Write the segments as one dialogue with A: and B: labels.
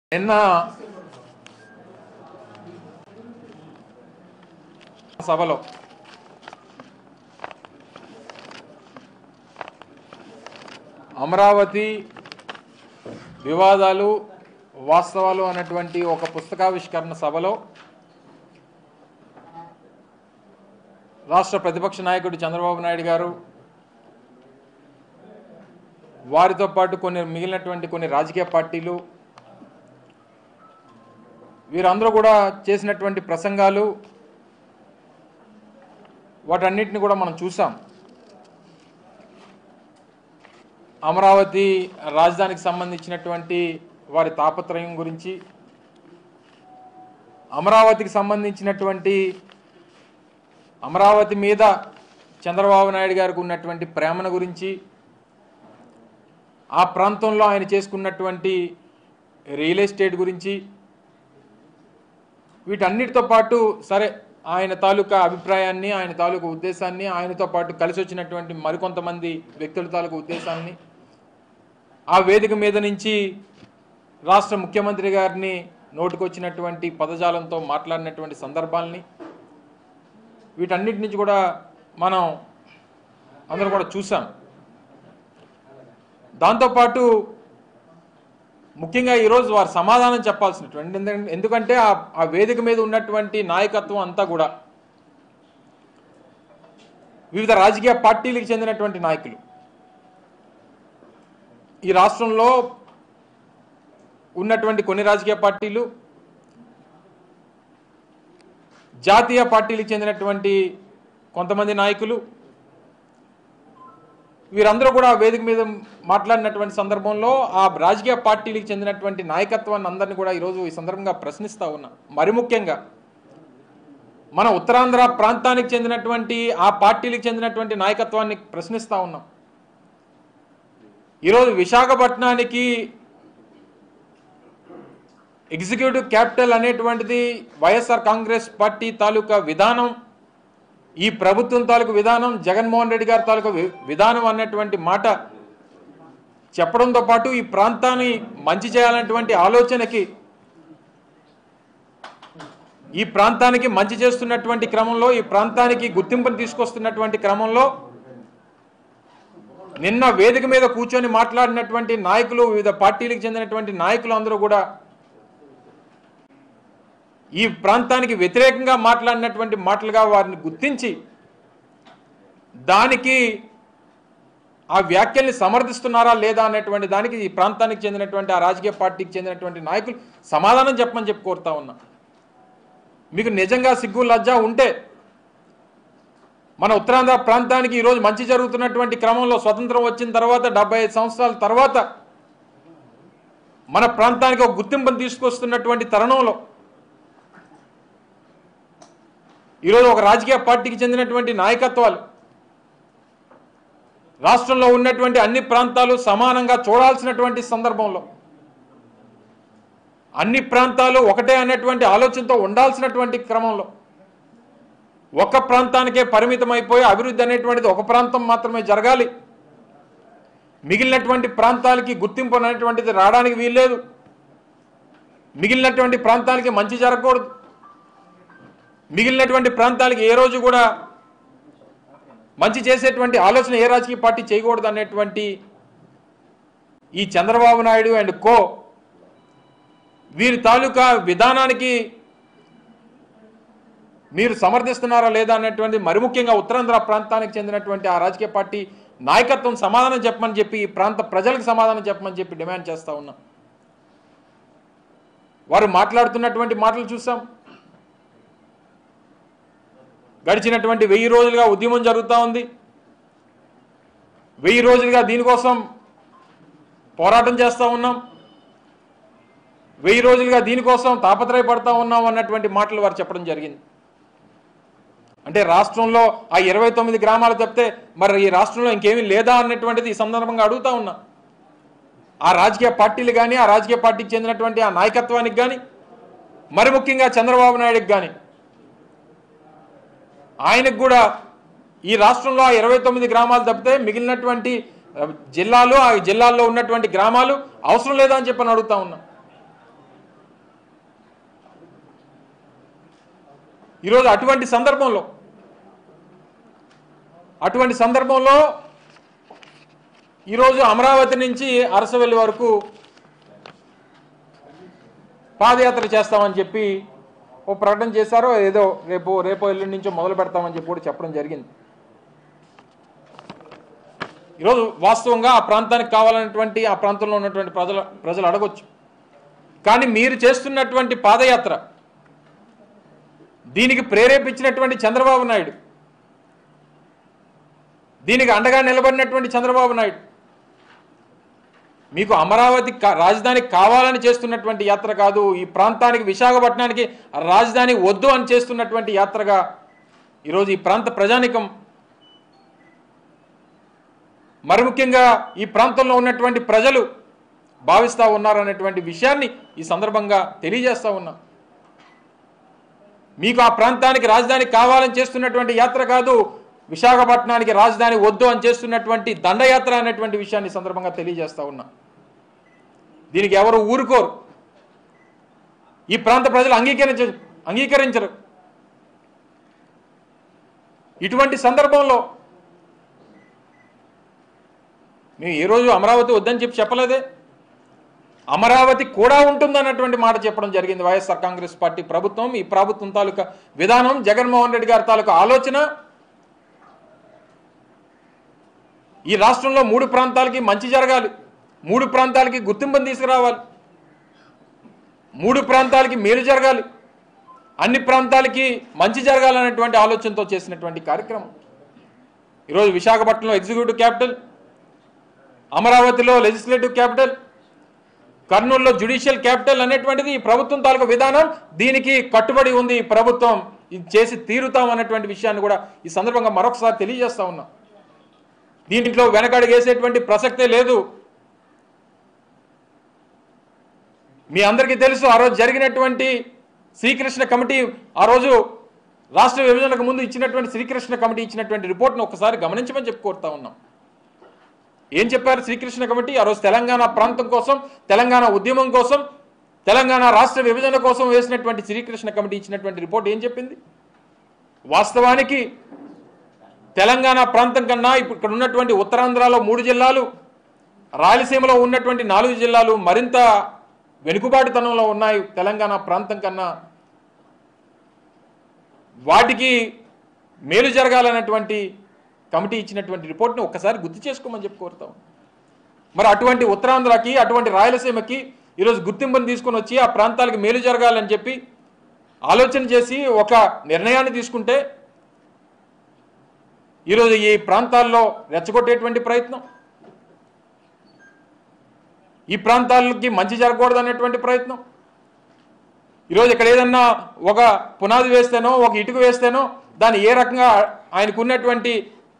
A: నిన్న సభలో అమరావతి వివాదాలు వాస్తవాలు అనేటువంటి ఒక పుస్తకావిష్కరణ సభలో రాష్ట్ర ప్రతిపక్ష నాయకుడు చంద్రబాబు నాయుడు గారు వారితో పాటు కొన్ని మిగిలినటువంటి కొన్ని రాజకీయ పార్టీలు వీరందరూ కూడా చేసినటువంటి ప్రసంగాలు వాటన్నిటిని కూడా మనం చూసాం అమరావతి రాజధానికి సంబంధించినటువంటి వారి తాపత్రయం గురించి అమరావతికి సంబంధించినటువంటి అమరావతి మీద చంద్రబాబు నాయుడు గారికి ఉన్నటువంటి ప్రేమను గురించి ఆ ప్రాంతంలో ఆయన చేసుకున్నటువంటి రియల్ ఎస్టేట్ గురించి వీటన్నిటితో పాటు సరే ఆయన తాలూకా అభిప్రాయాన్ని ఆయన తాలూకా ఉద్దేశాన్ని ఆయనతో పాటు కలిసి వచ్చినటువంటి మరికొంతమంది వ్యక్తుల తాలూకా ఉద్దేశాన్ని ఆ వేదిక మీద నుంచి రాష్ట్ర ముఖ్యమంత్రి గారిని నోటికొచ్చినటువంటి పదజాలంతో మాట్లాడినటువంటి సందర్భాల్ని వీటన్నిటి నుంచి కూడా మనం అందరూ కూడా చూసాం దాంతోపాటు ముఖ్యంగా ఈరోజు వారు సమాధానం చెప్పాల్సినటువంటి ఎందుకంటే- ఎందుకంటే ఆ ఆ వేదిక మీద ఉన్నటువంటి నాయకత్వం అంతా కూడా వివిధ రాజకీయ పార్టీలకు చెందినటువంటి నాయకులు ఈ రాష్ట్రంలో ఉన్నటువంటి కొన్ని రాజకీయ పార్టీలు జాతీయ పార్టీలకు చెందినటువంటి కొంతమంది నాయకులు వీరందరూ కూడా ఆ వేదిక మీద మాట్లాడినటువంటి సందర్భంలో ఆ రాజకీయ పార్టీలకు చెందినటువంటి నాయకత్వాన్ని అందరినీ కూడా ఈరోజు ఈ సందర్భంగా ప్రశ్నిస్తా ఉన్నా మరి ముఖ్యంగా మన ఉత్తరాంధ్ర ప్రాంతానికి చెందినటువంటి ఆ పార్టీలకు చెందినటువంటి నాయకత్వాన్ని ప్రశ్నిస్తా ఉన్నాం ఈరోజు విశాఖపట్నానికి ఎగ్జిక్యూటివ్ క్యాపిటల్ అనేటువంటిది వైఎస్ఆర్ కాంగ్రెస్ పార్టీ తాలూకా విధానం ఈ ప్రభుత్వం తాలూకు విధానం జగన్మోహన్ రెడ్డి గారి తాలూకు వి- విధానం అన్నటువంటి మాట చెప్పడంతో పాటు ఈ ప్రాంతాన్ని మంచి చేయాలన్నటువంటి ఆలోచనకి ఈ ప్రాంతానికి మంచి చేస్తున్నటువంటి క్రమంలో ఈ ప్రాంతానికి గుర్తింపుని తీసుకొస్తున్నటువంటి క్రమంలో నిన్న వేదిక మీద కూర్చొని మాట్లాడినటువంటి నాయకులు వివిధ పార్టీలకు చెందినటువంటి నాయకులు అందరూ కూడా ఈ ప్రాంతానికి వ్యతిరేకంగా మాట్లాడినటువంటి మాటలుగా వారిని గుర్తించి దానికి ఆ వ్యాఖ్యల్ని సమర్థిస్తున్నారా లేదా అనేటువంటి దానికి ఈ ప్రాంతానికి చెందినటువంటి ఆ రాజకీయ పార్టీకి చెందినటువంటి నాయకులు సమాధానం చెప్పమని చెప్పి కోరుతా ఉన్నా మీకు నిజంగా సిగ్గు లజ్జ ఉంటే మన ఉత్తరాంధ్ర ప్రాంతానికి ఈరోజు మంచి జరుగుతున్నటువంటి క్రమంలో స్వతంత్రం వచ్చిన తర్వాత డెబ్బై ఐదు సంవత్సరాల తర్వాత మన ప్రాంతానికి ఒక గుర్తింపును తీసుకొస్తున్నటువంటి తరుణంలో ఈరోజు ఒక రాజకీయ పార్టీకి చెందినటువంటి నాయకత్వాలు రాష్ట్రంలో ఉన్నటువంటి అన్ని ప్రాంతాలు సమానంగా చూడాల్సినటువంటి సందర్భంలో అన్ని ప్రాంతాలు ఒకటే అన్నటువంటి ఆలోచనతో ఉండాల్సినటువంటి క్రమంలో ఒక ప్రాంతానికే పరిమితం అయిపోయి అభివృద్ధి అనేటువంటిది ఒక ప్రాంతం మాత్రమే జరగాలి మిగిలినటువంటి ప్రాంతాలకి గుర్తింపు అనేటువంటిది రావడానికి వీల్లేదు మిగిలినటువంటి ప్రాంతాలకి మంచి జరగకూడదు మిగిలినటువంటి ప్రాంతాలకి ఏ రోజు కూడా మంచి చేసేటువంటి ఆలోచన ఏ రాజకీయ పార్టీ చేయకూడదు అనేటువంటి ఈ చంద్రబాబు నాయుడు అండ్ కో వీరి తాలూకా విధానానికి మీరు సమర్థిస్తున్నారా లేదా అనేటువంటి మరి ముఖ్యంగా ఉత్తరాంధ్ర ప్రాంతానికి చెందినటువంటి ఆ రాజకీయ పార్టీ నాయకత్వం సమాధానం చెప్పమని చెప్పి ఈ ప్రాంత ప్రజలకు సమాధానం చెప్పమని చెప్పి డిమాండ్ చేస్తా ఉన్నాం వారు మాట్లాడుతున్నటువంటి మాటలు చూసాం గడిచినటువంటి వెయ్యి రోజులుగా ఉద్యమం జరుగుతూ ఉంది వెయ్యి రోజులుగా దీనికోసం పోరాటం చేస్తూ ఉన్నాం వెయ్యి రోజులుగా దీనికోసం తాపత్రయపడతా ఉన్నాం అన్నటువంటి మాటలు వారు చెప్పడం జరిగింది అంటే రాష్ట్రంలో ఆ ఇరవై తొమ్మిది గ్రామాలు చెప్తే మరి ఈ రాష్ట్రంలో ఇంకేమీ లేదా అన్నటువంటిది ఈ సందర్భంగా అడుగుతా ఉన్నా ఆ రాజకీయ పార్టీలు కానీ ఆ రాజకీయ పార్టీకి చెందినటువంటి ఆ నాయకత్వానికి కానీ మరి ముఖ్యంగా చంద్రబాబు నాయుడుకి కానీ ఆయనకు కూడా ఈ రాష్ట్రంలో ఆ ఇరవై తొమ్మిది గ్రామాలు తప్పితే మిగిలినటువంటి ఆ, జిల్లాలు ఆ జిల్లాల్లో ఉన్నటువంటి గ్రామాలు అవసరం లేదా అని చెప్పని అడుగుతా ఉన్నా ఈరోజు అటువంటి సందర్భంలో అటువంటి సందర్భంలో ఈరోజు అమరావతి నుంచి అరసవెల్లి వరకు పాదయాత్ర చేస్తామని చెప్పి ఓ ప్రకటన చేశారో ఏదో రేపు రేపు ఎల్లుండి నుంచో మొదలు పెడతామని చెప్పి కూడా చెప్పడం జరిగింది ఈరోజు వాస్తవంగా ఆ ప్రాంతానికి కావాలన్నటువంటి ఆ ప్రాంతంలో ఉన్నటువంటి ప్రజల ప్రజలు అడగొచ్చు కానీ మీరు చేస్తున్నటువంటి పాదయాత్ర దీనికి ప్రేరేపించినటువంటి చంద్రబాబు నాయుడు దీనికి అండగా నిలబడినటువంటి చంద్రబాబు నాయుడు మీకు అమరావతి కా- రాజధాని కావాలని చేస్తున్నటువంటి యాత్ర కాదు ఈ ప్రాంతానికి విశాఖపట్నానికి రాజధాని వద్దు అని చేస్తున్నటువంటి యాత్రగా ఈరోజు ఈ ప్రాంత ప్రజానికం మరి ముఖ్యంగా ఈ ప్రాంతంలో ఉన్నటువంటి ప్రజలు భావిస్తూ ఉన్నారనేటువంటి విషయాన్ని ఈ సందర్భంగా తెలియజేస్తా ఉన్నాం మీకు ఆ ప్రాంతానికి రాజధాని కావాలని చేస్తున్నటువంటి యాత్ర కాదు విశాఖపట్నానికి రాజధాని వద్దు అని చేస్తున్నటువంటి దండయాత్ర అనేటువంటి విషయాన్ని ఈ సందర్భంగా తెలియజేస్తా ఉన్నా దీనికి ఎవరు ఊరుకోరు ఈ ప్రాంత ప్రజలు అంగీకరించ అంగీకరించరు ఇటువంటి సందర్భంలో మేము ఏ రోజు అమరావతి వద్దని చెప్పి చెప్పలేదే అమరావతి కూడా ఉంటుందన్నటువంటి మాట చెప్పడం జరిగింది వైఎస్ఆర్ కాంగ్రెస్ పార్టీ ప్రభుత్వం ఈ ప్రభుత్వం తాలూకా విధానం జగన్మోహన్ రెడ్డి గారి తాలూకా ఆలోచన ఈ రాష్ట్రంలో మూడు ప్రాంతాలకి మంచి జరగాలి మూడు ప్రాంతాలకి గుర్తింపుని తీసుకురావాలి మూడు ప్రాంతాలకి మేలు జరగాలి అన్ని ప్రాంతాలకి మంచి జరగాలనేటువంటి ఆలోచనతో చేసినటువంటి కార్యక్రమం ఈరోజు విశాఖపట్నంలో ఎగ్జిక్యూటివ్ క్యాపిటల్ అమరావతిలో లెజిస్లేటివ్ క్యాపిటల్ కర్నూలులో జ్యుడిషియల్ క్యాపిటల్ అనేటువంటిది ఈ ప్రభుత్వం తాలూకా విధానం దీనికి కట్టుబడి ఉంది ఈ ప్రభుత్వం ఇది చేసి తీరుతాం అన్నటువంటి విషయాన్ని కూడా ఈ సందర్భంగా మరొకసారి తెలియజేస్తా ఉన్నాం దీంట్లో వెనకడుగేసేటువంటి ప్రసక్తే లేదు మీ అందరికీ తెలుసు ఆ రోజు జరిగినటువంటి శ్రీకృష్ణ కమిటీ ఆ రోజు రాష్ట్ర విభజనకు ముందు ఇచ్చినటువంటి శ్రీకృష్ణ కమిటీ ఇచ్చినటువంటి రిపోర్ట్ను ఒకసారి గమనించమని చెప్పి కోరుతా ఉన్నాం ఏం చెప్పారు శ్రీకృష్ణ కమిటీ ఆ రోజు తెలంగాణ ప్రాంతం కోసం తెలంగాణ ఉద్యమం కోసం తెలంగాణ రాష్ట్ర విభజన కోసం వేసినటువంటి శ్రీకృష్ణ కమిటీ ఇచ్చినటువంటి రిపోర్ట్ ఏం చెప్పింది వాస్తవానికి తెలంగాణ ప్రాంతం కన్నా ఇప్పుడు ఇక్కడ ఉన్నటువంటి ఉత్తరాంధ్రలో మూడు జిల్లాలు రాయలసీమలో ఉన్నటువంటి నాలుగు జిల్లాలు మరింత వెనుకబాటుతనంలో ఉన్నాయి తెలంగాణ ప్రాంతం కన్నా వాటికి మేలు జరగాలన్నటువంటి కమిటీ ఇచ్చినటువంటి రిపోర్ట్ని ఒక్కసారి గుర్తు చేసుకోమని చెప్పి కోరుతాం మరి అటువంటి ఉత్తరాంధ్రకి అటువంటి రాయలసీమకి ఈరోజు గుర్తింపుని తీసుకొని వచ్చి ఆ ప్రాంతాలకు మేలు జరగాలని చెప్పి ఆలోచన చేసి ఒక నిర్ణయాన్ని తీసుకుంటే ఈరోజు ఈ ప్రాంతాల్లో రెచ్చగొట్టేటువంటి ప్రయత్నం ఈ ప్రాంతాలకి మంచి జరగకూడదు అనేటువంటి ప్రయత్నం ఈరోజు ఇక్కడ ఏదన్నా ఒక పునాది వేస్తేనో ఒక ఇటుక వేస్తేనో దాన్ని ఏ రకంగా ఆయనకు ఉన్నటువంటి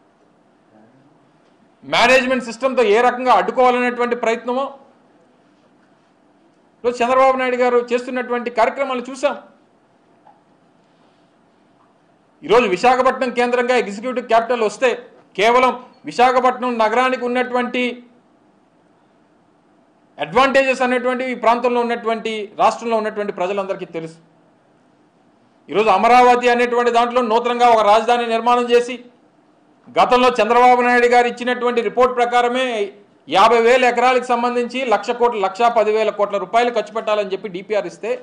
A: మేనేజ్మెంట్ సిస్టంతో ఏ రకంగా అడ్డుకోవాలనేటువంటి ప్రయత్నమో ఈరోజు చంద్రబాబు నాయుడు గారు చేస్తున్నటువంటి కార్యక్రమాలు చూసాం ఈరోజు విశాఖపట్నం కేంద్రంగా ఎగ్జిక్యూటివ్ క్యాపిటల్ వస్తే కేవలం విశాఖపట్నం నగరానికి ఉన్నటువంటి అడ్వాంటేజెస్ అనేటువంటివి ఈ ప్రాంతంలో ఉన్నటువంటి రాష్ట్రంలో ఉన్నటువంటి ప్రజలందరికీ తెలుసు ఈరోజు అమరావతి అనేటువంటి దాంట్లో నూతనంగా ఒక రాజధాని నిర్మాణం చేసి గతంలో చంద్రబాబు నాయుడు గారు ఇచ్చినటువంటి రిపోర్ట్ ప్రకారమే యాభై వేల ఎకరాలకు సంబంధించి లక్ష కోట్ల లక్ష పదివేల కోట్ల రూపాయలు ఖర్చు పెట్టాలని చెప్పి డిపిఆర్ ఇస్తే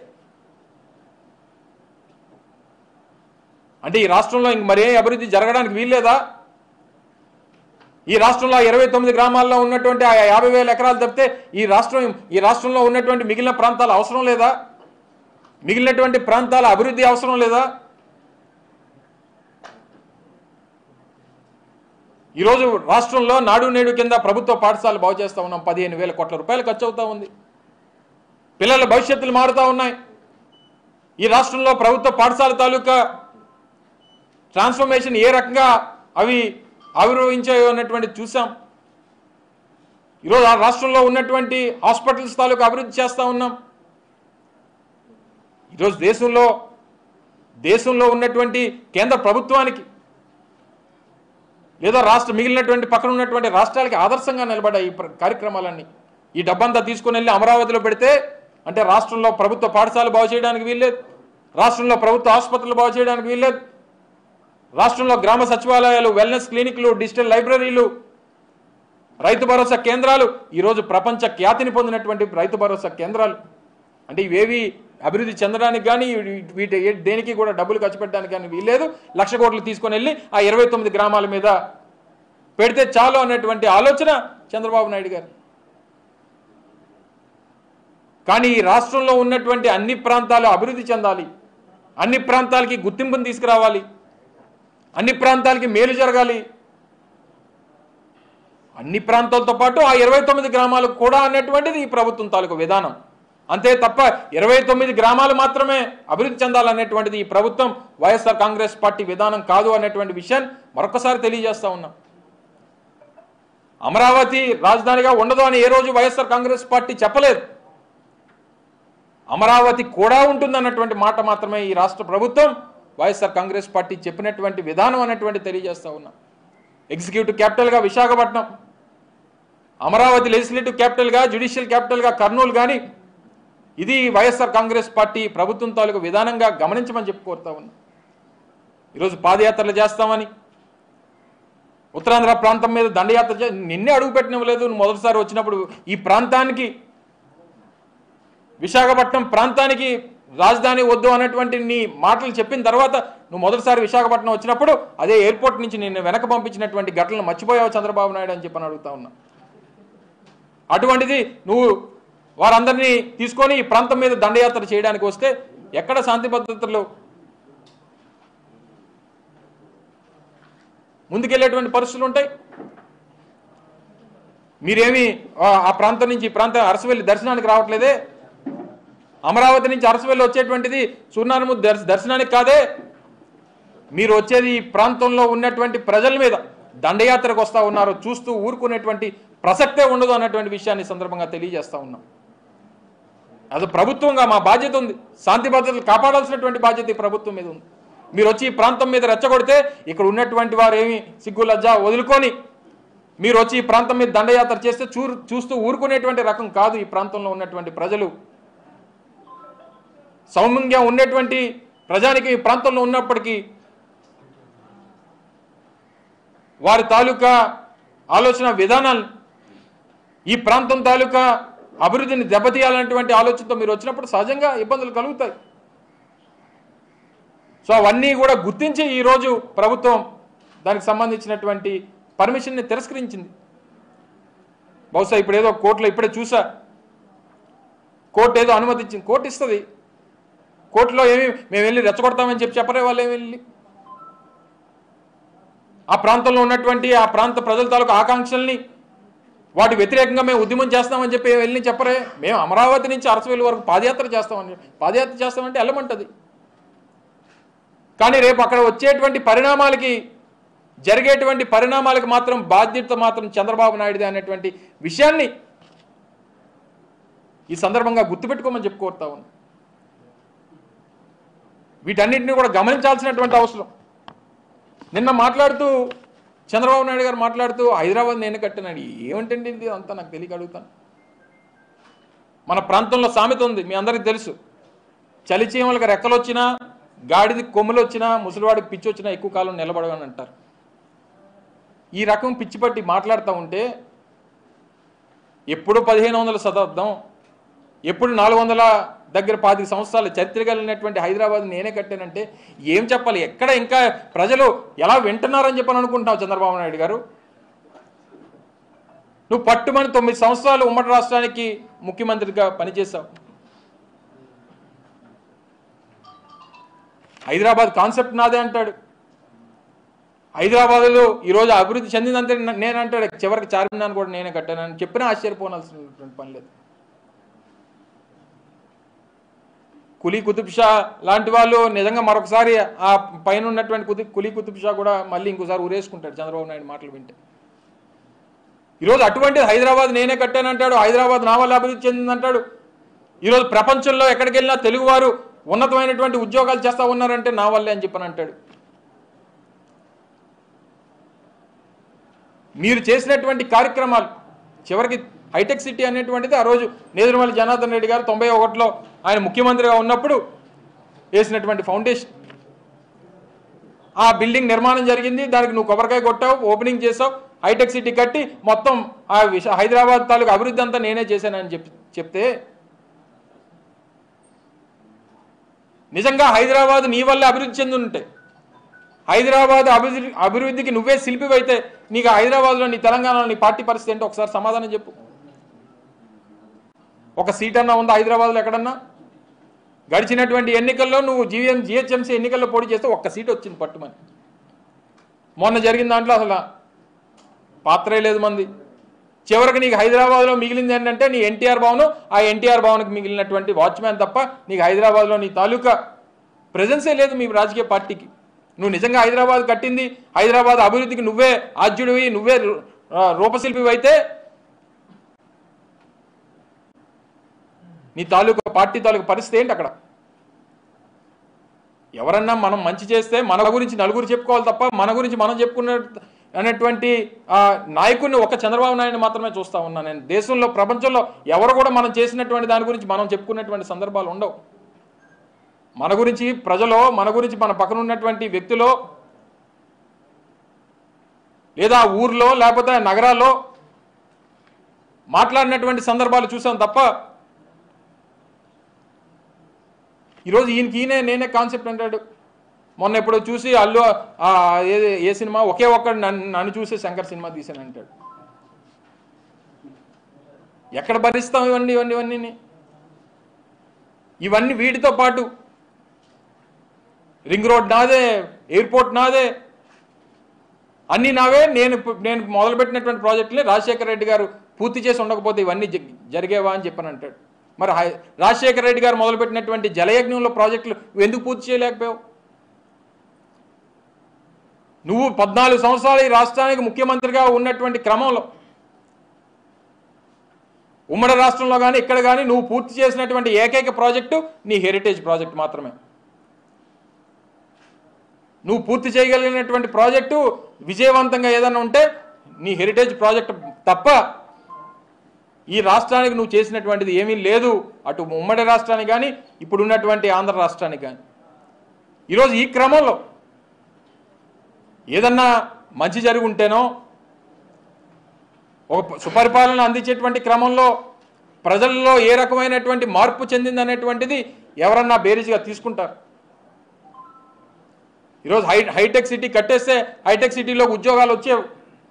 A: అంటే ఈ రాష్ట్రంలో ఇంక మరే అభివృద్ధి జరగడానికి వీల్లేదా ఈ రాష్ట్రంలో ఇరవై తొమ్మిది గ్రామాల్లో ఉన్నటువంటి ఆ యాభై వేల ఎకరాలు తప్పితే ఈ రాష్ట్రం ఈ రాష్ట్రంలో ఉన్నటువంటి మిగిలిన ప్రాంతాలు అవసరం లేదా మిగిలినటువంటి ప్రాంతాల అభివృద్ధి అవసరం లేదా ఈరోజు రాష్ట్రంలో నాడు నేడు కింద ప్రభుత్వ పాఠశాలలు బాగు చేస్తా ఉన్నాం పదిహేను వేల కోట్ల రూపాయలు ఖర్చు అవుతా ఉంది పిల్లల భవిష్యత్తులు మారుతూ ఉన్నాయి ఈ రాష్ట్రంలో ప్రభుత్వ పాఠశాల తాలూకా ట్రాన్స్ఫర్మేషన్ ఏ రకంగా అవి ఆవిర్భవించాయో అన్నటువంటి చూసాం ఈరోజు ఆ రాష్ట్రంలో ఉన్నటువంటి హాస్పిటల్స్ తాలూకా అభివృద్ధి చేస్తూ ఉన్నాం ఈరోజు దేశంలో దేశంలో ఉన్నటువంటి కేంద్ర ప్రభుత్వానికి లేదా రాష్ట్ర మిగిలినటువంటి పక్కన ఉన్నటువంటి రాష్ట్రాలకి ఆదర్శంగా నిలబడ్డాయి ఈ ప్ర- కార్యక్రమాలన్నీ ఈ డబ్బంతా తీసుకుని వెళ్ళి అమరావతిలో పెడితే అంటే రాష్ట్రంలో ప్రభుత్వ పాఠశాల బాగు చేయడానికి వీల్లేదు రాష్ట్రంలో ప్రభుత్వ ఆసుపత్రులు బాగు చేయడానికి వీల్లేదు రాష్ట్రంలో గ్రామ సచివాలయాలు వెల్నెస్ క్లినిక్లు డిజిటల్ లైబ్రరీలు రైతు భరోసా కేంద్రాలు ఈరోజు ప్రపంచ ఖ్యాతిని పొందినటువంటి రైతు భరోసా కేంద్రాలు అంటే ఇవేవి అభివృద్ధి చెందడానికి కానీ వీటి ఏ- దేనికి కూడా డబ్బులు ఖర్చు పెట్టడానికి కానీ వీల్లేదు లక్ష కోట్లు తీసుకొని వెళ్ళి ఆ ఇరవై తొమ్మిది గ్రామాల మీద పెడితే చాలు అన్నటువంటి ఆలోచన చంద్రబాబు నాయుడు గారు కానీ ఈ రాష్ట్రంలో ఉన్నటువంటి అన్ని ప్రాంతాలు అభివృద్ధి చెందాలి అన్ని ప్రాంతాలకి గుర్తింపును తీసుకురావాలి అన్ని ప్రాంతాలకి మేలు జరగాలి అన్ని ప్రాంతాలతో పాటు ఆ ఇరవై తొమ్మిది గ్రామాలకు కూడా అన్నటువంటిది ఈ ప్రభుత్వం తాలూకు విధానం అంతే తప్ప ఇరవై తొమ్మిది గ్రామాలు మాత్రమే అభివృద్ధి చెందాలనేటువంటిది ఈ ప్రభుత్వం వైఎస్ఆర్ కాంగ్రెస్ పార్టీ విధానం కాదు అనేటువంటి విషయాన్ని మరొకసారి తెలియజేస్తా ఉన్నాం అమరావతి రాజధానిగా ఉండదు అని ఏ రోజు వైఎస్ఆర్ కాంగ్రెస్ పార్టీ చెప్పలేదు అమరావతి కూడా ఉంటుందన్నటువంటి మాట మాత్రమే ఈ రాష్ట్ర ప్రభుత్వం వైఎస్ఆర్ కాంగ్రెస్ పార్టీ చెప్పినటువంటి విధానం అనేటువంటి తెలియజేస్తా ఉన్నాం ఎగ్జిక్యూటివ్ క్యాపిటల్గా విశాఖపట్నం అమరావతి లెజిస్లేటివ్ క్యాపిటల్గా జ్యుడిషియల్ క్యాపిటల్గా కర్నూలు కానీ ఇది వైఎస్ఆర్ కాంగ్రెస్ పార్టీ ప్రభుత్వం తాలూకు విధానంగా గమనించమని చెప్పి కోరుతా ఉన్నాం ఈరోజు పాదయాత్రలు చేస్తామని ఉత్తరాంధ్ర ప్రాంతం మీద దండయాత్ర చే నిన్నే అడుగు పెట్టినవ్వలేదు నువ్వు మొదటిసారి వచ్చినప్పుడు ఈ ప్రాంతానికి విశాఖపట్నం ప్రాంతానికి రాజధాని వద్దు అన్నటువంటి నీ మాటలు చెప్పిన తర్వాత నువ్వు మొదటిసారి విశాఖపట్నం వచ్చినప్పుడు అదే ఎయిర్పోర్ట్ నుంచి నిన్ను వెనక పంపించినటువంటి ఘటనలు మర్చిపోయావు చంద్రబాబు నాయుడు అని చెప్పని అడుగుతా ఉన్నా అటువంటిది నువ్వు వారందరినీ తీసుకొని ఈ ప్రాంతం మీద దండయాత్ర చేయడానికి వస్తే ఎక్కడ శాంతి భద్రతలు ముందుకెళ్ళేటువంటి పరిస్థితులు ఉంటాయి మీరేమి ఆ- ఆ ప్రాంతం నుంచి ఈ ప్రాంతం అరసవెల్లి దర్శనానికి రావట్లేదే అమరావతి నుంచి అరసవెల్లి వచ్చేటువంటిది సూర్యనారాయణ దర్శ దర్శనానికి కాదే మీరు వచ్చేది ఈ ప్రాంతంలో ఉన్నటువంటి ప్రజల మీద దండయాత్రకు వస్తా ఉన్నారు చూస్తూ ఊరుకునేటువంటి ప్రసక్తే ఉండదు అన్నటువంటి విషయాన్ని ఈ సందర్భంగా తెలియజేస్తా ఉన్నాం అది ప్రభుత్వంగా మా బాధ్యత ఉంది శాంతి భద్రతలు కాపాడాల్సినటువంటి బాధ్యత ఈ ప్రభుత్వం మీద ఉంది మీరు వచ్చి ఈ ప్రాంతం మీద రెచ్చగొడితే ఇక్కడ ఉన్నటువంటి వారు ఏమి సిగ్గు లజ్జ వదులుకొని మీరు వచ్చి ఈ ప్రాంతం మీద దండయాత్ర చేస్తే చూ చూస్తూ ఊరుకునేటువంటి రకం కాదు ఈ ప్రాంతంలో ఉన్నటువంటి ప్రజలు సౌమ్యంగా ఉన్నటువంటి ప్రజానికి ఈ ప్రాంతంలో ఉన్నప్పటికీ వారి తాలూకా ఆలోచన విధానాలు ఈ ప్రాంతం తాలూకా అభివృద్ధిని దెబ్బతీయాలనేటువంటి ఆలోచనతో మీరు వచ్చినప్పుడు సహజంగా ఇబ్బందులు కలుగుతాయి సో అవన్నీ కూడా గుర్తించి ఈరోజు ప్రభుత్వం దానికి సంబంధించినటువంటి పర్మిషన్ని తిరస్కరించింది బహుశా ఇప్పుడు ఏదో కోర్టులో ఇప్పుడే చూసా కోర్టు ఏదో అనుమతించింది కోర్టు ఇస్తుంది కోర్టులో ఏమి మేము వెళ్ళి రెచ్చగొడతామని చెప్పి చెప్పరే వాళ్ళు ఏమి వెళ్ళి ఆ ప్రాంతంలో ఉన్నటువంటి ఆ ప్రాంత ప్రజల తాలూకు ఆకాంక్షల్ని వాటి వ్యతిరేకంగా మేము ఉద్యమం చేస్తామని చెప్పి వెళ్ళి చెప్పరే మేము అమరావతి నుంచి అరసవేలు వరకు పాదయాత్ర చేస్తామని చెప్పి. పాదయాత్ర చేస్తామంటే వెళ్ళమంటది కానీ రేపు అక్కడ వచ్చేటువంటి పరిణామాలకి జరిగేటువంటి పరిణామాలకు మాత్రం బాధ్యత మాత్రం చంద్రబాబు నాయుడుదే అనేటువంటి విషయాన్ని ఈ సందర్భంగా గుర్తుపెట్టుకోమని చెప్పి కోరుతా ఉన్నాను వీటన్నిటిని కూడా గమనించాల్సినటువంటి అవసరం నిన్న మాట్లాడుతూ చంద్రబాబు నాయుడు గారు మాట్లాడుతూ హైదరాబాద్ నేను కట్టినాడు ఏమిటండి ఇది అంతా నాకు తెలియక అడుగుతాను మన ప్రాంతంలో సామెత ఉంది మీ అందరికీ తెలుసు చలిచీమలకు రెక్కలు వచ్చినా గాడిది కొమ్ములు వచ్చినా ముసలివాడికి పిచ్చి వచ్చినా ఎక్కువ కాలం నిలబడవని అంటారు ఈ రకం పిచ్చి పట్టి మాట్లాడుతూ ఉంటే ఎప్పుడు పదిహేను వందల శతాబ్దం ఎప్పుడు నాలుగు వందల దగ్గర పాతిక సంవత్సరాల చరిత్ర కలిగినటువంటి హైదరాబాద్ నేనే కట్టానంటే ఏం చెప్పాలి ఎక్కడ ఇంకా ప్రజలు ఎలా వింటున్నారని చెప్పని అనుకుంటున్నావు చంద్రబాబు నాయుడు గారు నువ్వు పట్టుమని తొమ్మిది సంవత్సరాలు ఉమ్మడి రాష్ట్రానికి ముఖ్యమంత్రిగా పనిచేశావు హైదరాబాద్ కాన్సెప్ట్ నాదే అంటాడు హైదరాబాద్లో ఈరోజు అభివృద్ధి చెందిందంటే నేను అంటాడు చివరికి చార్మినార్ కూడా నేనే కట్టానని చెప్పినా ఆశ్చర్యపోనాల్సినటువంటి పని లేదు కులీ కుతుబ్ షా లాంటి వాళ్ళు నిజంగా మరొకసారి ఆ పైన ఉన్నటువంటి కుతి కులీ కుతుబ్ షా కూడా మళ్ళీ ఇంకోసారి ఉరేసుకుంటాడు చంద్రబాబు నాయుడు మాటలు వింటే ఈరోజు అటువంటిది హైదరాబాద్ నేనే కట్టానంటాడు హైదరాబాద్ నా వల్ల అభివృద్ధి చెందిందంటాడు ఈరోజు ప్రపంచంలో ఎక్కడికి వెళ్ళినా తెలుగువారు ఉన్నతమైనటువంటి ఉద్యోగాలు చేస్తా ఉన్నారంటే నా వల్లే అని చెప్పని అంటాడు మీరు చేసినటువంటి కార్యక్రమాలు చివరికి హైటెక్ సిటీ అనేటువంటిది ఆ రోజు నేదురుమల్లి జనార్దన్ రెడ్డి గారు తొంభై ఒకటిలో ఆయన ముఖ్యమంత్రిగా ఉన్నప్పుడు వేసినటువంటి ఫౌండేషన్ ఆ బిల్డింగ్ నిర్మాణం జరిగింది దానికి నువ్వు కొబ్బరికాయ కొట్టావు ఓపెనింగ్ చేసావు హైటెక్ సిటీ కట్టి మొత్తం ఆ విష హైదరాబాద్ తాలూకు అభివృద్ధి అంతా నేనే చేశానని చెప్పి చెప్తే నిజంగా హైదరాబాద్ నీ వల్లే అభివృద్ధి చెంది ఉంటే హైదరాబాద్ అభివృద్ధి అభివృద్ధికి నువ్వే శిల్పివైతే నీకు హైదరాబాద్లో నీ తెలంగాణలో నీ పార్టీ పరిస్థితి ఏంటో ఒకసారి సమాధానం చెప్పు ఒక సీట్ అన్నా ఉందా హైదరాబాద్లో ఎక్కడన్నా గడిచినటువంటి ఎన్నికల్లో నువ్వు జీఎం జిహెచ్ఎంసీ ఎన్నికల్లో పోటీ చేస్తే ఒక్క సీట్ వచ్చింది పట్టుమని మొన్న జరిగిన దాంట్లో అసలు పాత్రే లేదు మంది చివరికి నీకు హైదరాబాద్లో మిగిలింది ఏంటంటే నీ ఎన్టీఆర్ భవన్ ఆ ఎన్టీఆర్ భవన్కి మిగిలినటువంటి వాచ్మ్యాన్ తప్ప నీకు హైదరాబాద్లో నీ తాలూకా ప్రజెన్సే లేదు మీ రాజకీయ పార్టీకి నువ్వు నిజంగా హైదరాబాద్ కట్టింది హైదరాబాద్ అభివృద్ధికి నువ్వే ఆద్యుడివి నువ్వే రూ- ఆ, రూపశిల్పివి అయితే నీ తాలూకా పార్టీ తాలూకా పరిస్థితి ఏంటి అక్కడ ఎవరన్నా మనం మంచి చేస్తే మన గురించి నలుగురు చెప్పుకోవాలి తప్ప మన గురించి మనం చెప్పుకున్న అనేటువంటి ఆ, నాయకుడిని ఒక చంద్రబాబు నాయుడు మాత్రమే చూస్తా ఉన్నా నేను దేశంలో ప్రపంచంలో ఎవరు కూడా మనం చేసినటువంటి దాని గురించి మనం చెప్పుకున్నటువంటి సందర్భాలు ఉండవు మన గురించి ప్రజలో మన గురించి మన పక్కన ఉన్నటువంటి వ్యక్తిలో లేదా ఊర్లో లేకపోతే నగరాల్లో మాట్లాడినటువంటి సందర్భాలు చూసాం తప్ప ఈరోజు ఈయనకి ఈయనే నేనే కాన్సెప్ట్ అంటాడు మొన్న ఎప్పుడో చూసి అల్లు ఆ, ఏ ఏ సినిమా ఒకే ఒక్కడు నన్ను నన్ను చూసి శంకర్ సినిమా తీశాను అంటాడు ఎక్కడ భరిస్తాం ఇవన్నీ ఇవన్నీ ఇవన్నీ ఇవన్నీ వీటితో పాటు రింగ్ రోడ్ నాదే ఎయిర్పోర్ట్ నాదే అన్నీ నావే నేను ఇప్పు- నేను మొదలుపెట్టినటువంటి ప్రాజెక్టులే రాజశేఖర రెడ్డి గారు పూర్తి చేసి ఉండకపోతే ఇవన్నీ జ- జరిగేవా అని చెప్పని అంటాడు మరి హై- రాజశేఖర రెడ్డి గారు మొదలుపెట్టినటువంటి జలయజ్ఞంలో ప్రాజెక్టులు నువ్వు ఎందుకు పూర్తి చేయలేకపోయావు నువ్వు పద్నాలుగు సంవత్సరాలు ఈ రాష్ట్రానికి ముఖ్యమంత్రిగా ఉన్నటువంటి క్రమంలో ఉమ్మడి రాష్ట్రంలో కానీ ఇక్కడ కానీ నువ్వు పూర్తి చేసినటువంటి ఏకైక ప్రాజెక్టు నీ హెరిటేజ్ ప్రాజెక్ట్ మాత్రమే నువ్వు పూర్తి చేయగలిగినటువంటి ప్రాజెక్టు విజయవంతంగా ఏదైనా ఉంటే నీ హెరిటేజ్ ప్రాజెక్ట్ తప్ప ఈ రాష్ట్రానికి నువ్వు చేసినటువంటిది ఏమీ లేదు అటు ఉమ్మడి రాష్ట్రానికి కానీ ఇప్పుడు ఉన్నటువంటి ఆంధ్ర రాష్ట్రానికి కానీ ఈరోజు ఈ క్రమంలో ఏదన్నా మంచి జరిగి ఉంటేనో ఒక సుపరిపాలన అందించేటువంటి క్రమంలో ప్రజల్లో ఏ రకమైనటువంటి మార్పు చెందిందనేటువంటిది ఎవరన్నా బేరీజ్గా తీసుకుంటారు ఈరోజు హై హైటెక్ సిటీ కట్టేస్తే హైటెక్ సిటీలో ఉద్యోగాలు వచ్చేవి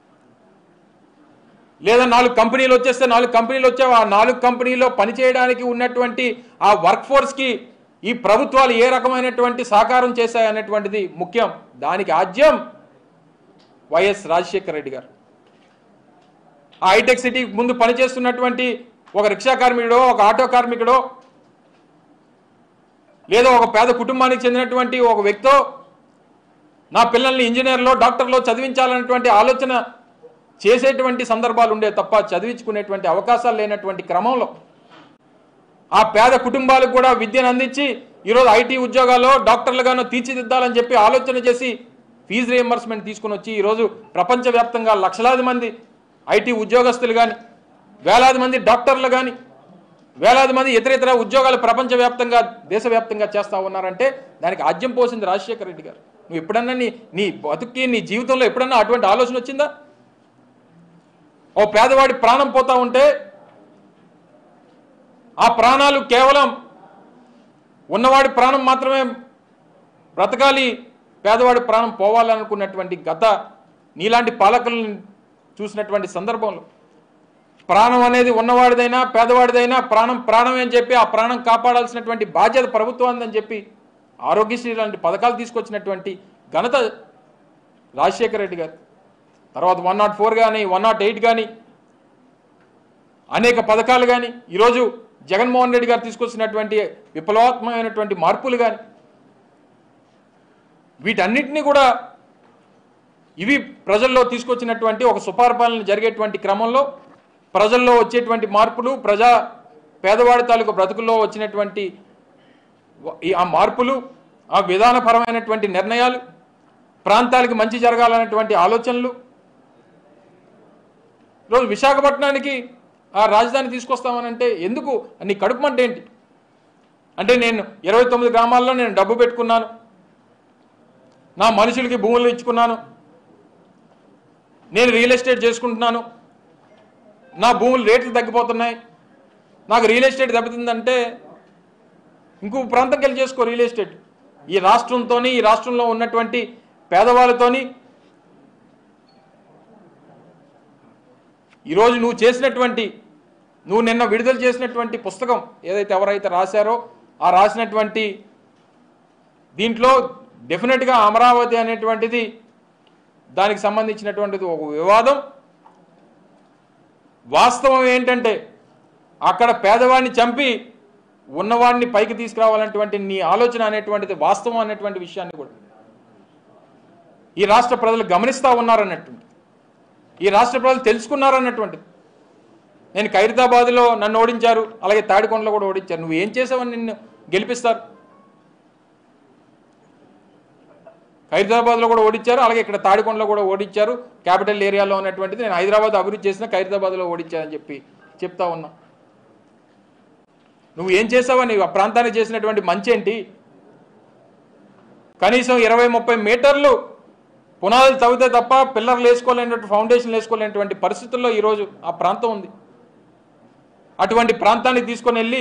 A: లేదా నాలుగు కంపెనీలు వచ్చేస్తే నాలుగు కంపెనీలు వచ్చేవి ఆ నాలుగు కంపెనీలో పనిచేయడానికి ఉన్నటువంటి ఆ వర్క్ ఫోర్స్కి ఈ ప్రభుత్వాలు ఏ రకమైనటువంటి సహకారం చేశాయి అనేటువంటిది ముఖ్యం దానికి ఆద్యం వైఎస్ రాజశేఖర రెడ్డి గారు ఆ హైటెక్ సిటీ ముందు పనిచేస్తున్నటువంటి ఒక రిక్షా కార్మికుడో ఒక ఆటో కార్మికుడో లేదా ఒక పేద కుటుంబానికి చెందినటువంటి ఒక వ్యక్తో నా పిల్లల్ని ఇంజనీర్లో డాక్టర్లో చదివించాలనేటువంటి ఆలోచన చేసేటువంటి సందర్భాలు ఉండే తప్ప చదివించుకునేటువంటి అవకాశాలు లేనటువంటి క్రమంలో ఆ పేద కుటుంబాలకు కూడా విద్యను అందించి ఈరోజు ఐటీ ఉద్యోగాల్లో డాక్టర్లుగాను తీర్చిదిద్దాలని చెప్పి ఆలోచన చేసి ఫీజు రియంబర్స్మెంట్ తీసుకుని వచ్చి ఈరోజు ప్రపంచవ్యాప్తంగా లక్షలాది మంది ఐటీ ఉద్యోగస్తులు కానీ వేలాది మంది డాక్టర్లు కానీ వేలాది మంది ఇతర ఇతర ఉద్యోగాలు ప్రపంచవ్యాప్తంగా దేశవ్యాప్తంగా చేస్తా ఉన్నారంటే దానికి ఆద్యం పోసింది రాజశేఖర రెడ్డి గారు నువ్వు ఎప్పుడన్నా నీ నీ బతుక్కి నీ జీవితంలో ఎప్పుడన్నా అటువంటి ఆలోచన వచ్చిందా ఓ పేదవాడి ప్రాణం పోతా ఉంటే ఆ ప్రాణాలు కేవలం ఉన్నవాడి ప్రాణం మాత్రమే బ్రతకాలి పేదవాడి ప్రాణం పోవాలనుకున్నటువంటి గత నీలాంటి పాలకులను చూసినటువంటి సందర్భంలో ప్రాణం అనేది ఉన్నవాడిదైనా పేదవాడిదైనా ప్రాణం ప్రాణమే అని చెప్పి ఆ ప్రాణం కాపాడాల్సినటువంటి బాధ్యత ప్రభుత్వం అని చెప్పి ఆరోగ్యశ్రీ లాంటి పథకాలు తీసుకొచ్చినటువంటి ఘనత రాజశేఖర రెడ్డి గారు తర్వాత వన్ నాట్ ఫోర్ కానీ వన్ నాట్ ఎయిట్ కానీ అనేక పథకాలు కానీ ఈరోజు జగన్మోహన్ రెడ్డి గారు తీసుకొచ్చినటువంటి విప్లవాత్మకమైనటువంటి మార్పులు కానీ వీటన్నిటినీ కూడా ఇవి ప్రజల్లో తీసుకొచ్చినటువంటి ఒక సుపరిపాలన జరిగేటువంటి క్రమంలో ప్రజల్లో వచ్చేటువంటి మార్పులు ప్రజా పేదవాడి తాలూకు బ్రతుకుల్లో వచ్చినటువంటి వ- ఈ ఆ మార్పులు ఆ విధానపరమైనటువంటి నిర్ణయాలు ప్రాంతాలకు మంచి జరగాలనేటువంటి ఆలోచనలు ఈరోజు విశాఖపట్నానికి ఆ రాజధాని తీసుకొస్తామనంటే ఎందుకు నీ కడుపు మంట ఏంటి అంటే నేను ఇరవై తొమ్మిది గ్రామాల్లో నేను డబ్బు పెట్టుకున్నాను నా మనుషులకి భూములు ఇచ్చుకున్నాను నేను రియల్ ఎస్టేట్ చేసుకుంటున్నాను నా భూములు రేట్లు తగ్గిపోతున్నాయి నాకు రియల్ ఎస్టేట్ దెబ్బతిందంటే ఇంకో ప్రాంతంకి వెళ్ళి చేసుకో రియల్ ఎస్టేట్ ఈ రాష్ట్రంతోని ఈ రాష్ట్రంలో ఉన్నటువంటి పేదవాళ్ళతోని ఈరోజు నువ్వు చేసినటువంటి నువ్వు నిన్న విడుదల చేసినటువంటి పుస్తకం ఏదైతే ఎవరైతే రాశారో ఆ రాసినటువంటి దీంట్లో డెఫినెట్గా అమరావతి అనేటువంటిది దానికి సంబంధించినటువంటిది ఒక వివాదం వాస్తవం ఏంటంటే అక్కడ పేదవాడిని చంపి ఉన్నవాడిని పైకి తీసుకురావాలనేటువంటి నీ ఆలోచన అనేటువంటిది వాస్తవం అనేటువంటి విషయాన్ని కూడా ఈ రాష్ట్ర ప్రజలు గమనిస్తూ ఉన్నారన్నటువంటి ఈ రాష్ట్ర ప్రజలు తెలుసుకున్నారన్నటువంటిది నేను ఖైరతాబాద్లో నన్ను ఓడించారు అలాగే తాడికొండలో కూడా ఓడించారు నువ్వు ఏం చేసావని నిన్ను గెలిపిస్తారు ఖైరతాబాద్లో కూడా ఓడించారు అలాగే ఇక్కడ తాడికొండలో కూడా ఓడించారు క్యాపిటల్ ఏరియాలో ఉన్నటువంటిది నేను హైదరాబాద్ అభివృద్ధి చేసిన ఖైరతాబాద్లో ఓడించానని చెప్పి చెప్తా ఉన్నా నువ్వు ఏం చేసావని ఆ ప్రాంతానికి చేసినటువంటి మంచి ఏంటి కనీసం ఇరవై ముప్పై మీటర్లు పునాదులు తవ్వితే తప్ప పిల్లర్లు వేసుకోలేనటువంటి ఫౌండేషన్ వేసుకోలేనటువంటి పరిస్థితుల్లో ఈరోజు ఆ ప్రాంతం ఉంది అటువంటి ప్రాంతానికి తీసుకొని వెళ్ళి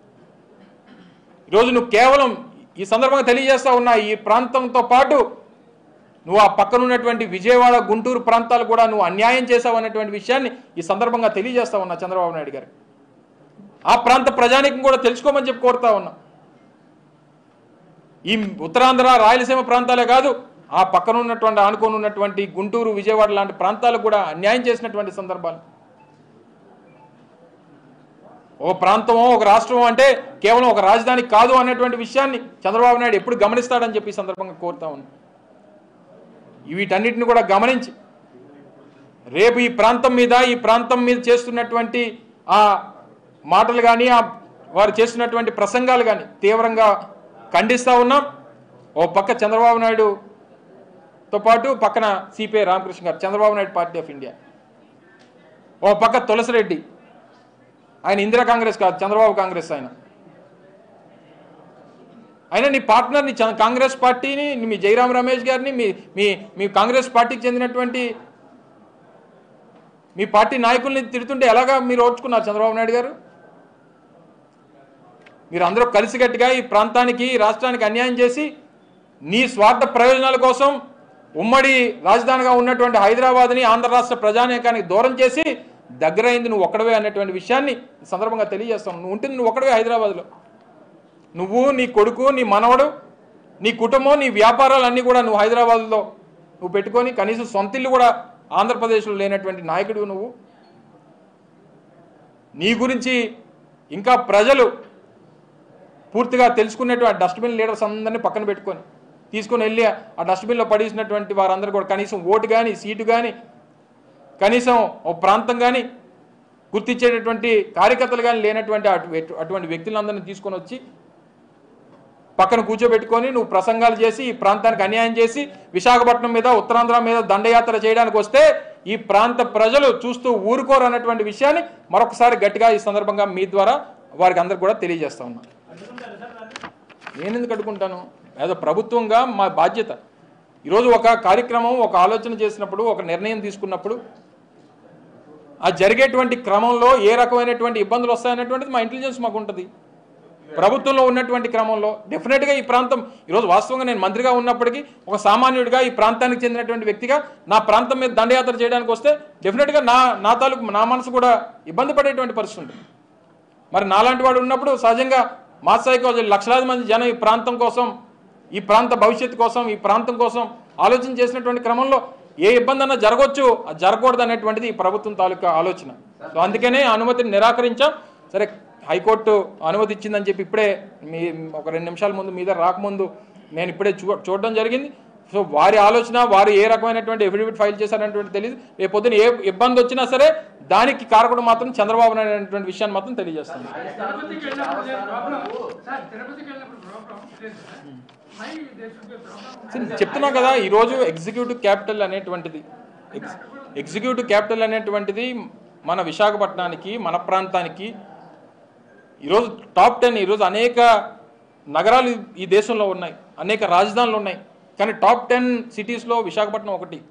A: ఈరోజు నువ్వు కేవలం ఈ సందర్భంగా తెలియజేస్తా ఉన్నా ఈ ప్రాంతంతో పాటు నువ్వు ఆ పక్కన ఉన్నటువంటి విజయవాడ గుంటూరు ప్రాంతాలు కూడా నువ్వు అన్యాయం చేసావు అనేటువంటి విషయాన్ని ఈ సందర్భంగా తెలియజేస్తా ఉన్నా చంద్రబాబు నాయుడు గారు ఆ ప్రాంత ప్రజానికం కూడా తెలుసుకోమని చెప్పి కోరుతా ఉన్నా ఈ ఉత్తరాంధ్ర రాయలసీమ ప్రాంతాలే కాదు ఆ పక్కన ఉన్నటువంటి ఆనుకొని ఉన్నటువంటి గుంటూరు విజయవాడ లాంటి ప్రాంతాలకు కూడా అన్యాయం చేసినటువంటి సందర్భాలు ఒక ప్రాంతమో ఒక రాష్ట్రమో అంటే కేవలం ఒక రాజధాని కాదు అనేటువంటి విషయాన్ని చంద్రబాబు నాయుడు ఎప్పుడు గమనిస్తాడని చెప్పి ఈ సందర్భంగా కోరుతా ఉన్నాను వీటన్నిటిని కూడా గమనించి రేపు ఈ ప్రాంతం మీద ఈ ప్రాంతం మీద చేస్తున్నటువంటి ఆ మాటలు కానీ ఆ వారు చేస్తున్నటువంటి ప్రసంగాలు కానీ తీవ్రంగా ఖండిస్తూ ఉన్నాం ఓ పక్క చంద్రబాబు నాయుడుతో పాటు పక్కన సిపిఐ రామకృష్ణ గారు Chandrababu Naidu party of India ఓ పక్క తులసిరెడ్డి ఆయన ఇందిరా కాంగ్రెస్ కాదు చంద్రబాబు కాంగ్రెస్ ఆయన అయినా నీ పార్ట్నర్ని చ- కాంగ్రెస్ పార్టీని మీ జయరాం రమేష్ గారిని మీ మీ మీ కాంగ్రెస్ పార్టీకి చెందినటువంటి మీ పార్టీ నాయకుల్ని తిడుతుంటే ఎలాగా మీరు ఓర్చుకున్నారు చంద్రబాబు నాయుడు గారు మీరు అందరూ కలిసికట్టుగా ఈ ప్రాంతానికి ఈ రాష్ట్రానికి అన్యాయం చేసి నీ స్వార్థ ప్రయోజనాల కోసం ఉమ్మడి రాజధానిగా ఉన్నటువంటి హైదరాబాద్ని ఆంధ్ర రాష్ట్ర ప్రజానీకానికి దూరం చేసి దగ్గరైంది నువ్వు ఒక్కడవే అనేటువంటి విషయాన్ని ఈ సందర్భంగా తెలియజేస్తాం నువ్వు ఉంటుంది నువ్వు ఒక్కడవే హైదరాబాద్లో నువ్వు నీ కొడుకు నీ మనవడు నీ కుటుంబం నీ వ్యాపారాలన్నీ కూడా నువ్వు హైదరాబాద్లో నువ్వు పెట్టుకొని కనీసం సొంత ఇల్లు కూడా ఆంధ్రప్రదేశ్లో లేనటువంటి నాయకుడు నువ్వు నీ గురించి ఇంకా ప్రజలు పూర్తిగా తెలుసుకునేటువంటి డస్ట్బిన్ లీడర్స్ అందరినీ పక్కన పెట్టుకొని తీసుకొని వెళ్ళి ఆ డస్ట్బిన్లో పడేసినటువంటి వారందరూ కూడా కనీసం ఓటు కానీ సీటు కానీ కనీసం ఓ ప్రాంతం కానీ గుర్తించేటటువంటి కార్యకర్తలు కానీ లేనటువంటి అటు- అటువంటి వ్యక్తులందరినీ తీసుకొని వచ్చి పక్కన కూర్చోబెట్టుకొని నువ్వు ప్రసంగాలు చేసి ఈ ప్రాంతానికి అన్యాయం చేసి విశాఖపట్నం మీద ఉత్తరాంధ్ర మీద దండయాత్ర చేయడానికి వస్తే ఈ ప్రాంత ప్రజలు చూస్తూ ఊరుకోరు అన్నటువంటి విషయాన్ని మరొకసారి గట్టిగా ఈ సందర్భంగా మీ ద్వారా వారికి అందరికి కూడా తెలియజేస్తా ఉన్నా నేను ఎందుకు అడ్డుకుంటాను ఏదో ప్రభుత్వంగా మా బాధ్యత ఈరోజు ఒక కార్యక్రమం ఒక ఆలోచన చేసినప్పుడు ఒక నిర్ణయం తీసుకున్నప్పుడు ఆ జరిగేటువంటి క్రమంలో ఏ రకమైనటువంటి ఇబ్బందులు వస్తాయనేటువంటిది మా ఇంటెలిజెన్స్ మాకు ఉంటుంది ప్రభుత్వంలో ఉన్నటువంటి క్రమంలో డెఫినెట్గా ఈ ప్రాంతం ఈరోజు వాస్తవంగా నేను మంత్రిగా ఉన్నప్పటికీ ఒక సామాన్యుడిగా ఈ ప్రాంతానికి చెందినటువంటి వ్యక్తిగా నా ప్రాంతం మీద దండయాత్ర చేయడానికి వస్తే డెఫినెట్గా నా నా తాలూకు నా మనసు కూడా ఇబ్బంది పడేటువంటి పరిస్థితి ఉంటుంది మరి నాలాంటి వాడు ఉన్నప్పుడు సహజంగా మా స్థాయికి లక్షలాది మంది జనం ఈ ప్రాంతం కోసం ఈ ప్రాంత భవిష్యత్తు కోసం ఈ ప్రాంతం కోసం ఆలోచన చేసినటువంటి క్రమంలో ఏ ఇబ్బంది అన్నా జరగవచ్చు అది జరగకూడదు అనేటువంటిది ఈ ప్రభుత్వం తాలూకా ఆలోచన సో అందుకనే ఆ అనుమతిని నిరాకరించాం సరే హైకోర్టు అనుమతి ఇచ్చిందని చెప్పి ఇప్పుడే మీ ఒక రెండు నిమిషాల ముందు మీద రాకముందు నేను ఇప్పుడే చూ చూడడం జరిగింది సో వారి ఆలోచన వారు ఏ రకమైనటువంటి ఎఫిడవిట్ ఫైల్ చేశారనేటువంటి తెలియదు రేపు పొద్దున ఏ ఇబ్బంది వచ్చినా సరే దానికి కారకుడు మాత్రం చంద్రబాబు నాయుడు అనేటువంటి విషయాన్ని మాత్రం తెలియజేస్తాను
B: తిరుపతికి వెళ్ళినప్పుడు దేని ప్రాబ్లం సార్ తిరుపతికి వెళ్ళినప్పుడు ప్రాబ్లం లేదు sir may there should be problem
A: చెప్తున్నా కదా ఈరోజు ఎగ్జిక్యూటివ్ క్యాపిటల్ అనేటువంటిది ఎగ్జ్- ఎగ్జిక్యూటివ్ క్యాపిటల్ అనేటువంటిది మన విశాఖపట్నానికి మన ప్రాంతానికి ఈరోజు టాప్ టెన్ ఈరోజు అనేక నగరాలు ఈ దేశంలో ఉన్నాయి అనేక రాజధానులు ఉన్నాయి కానీ టాప్ టెన్ సిటీస్లో విశాఖపట్నం ఒకటి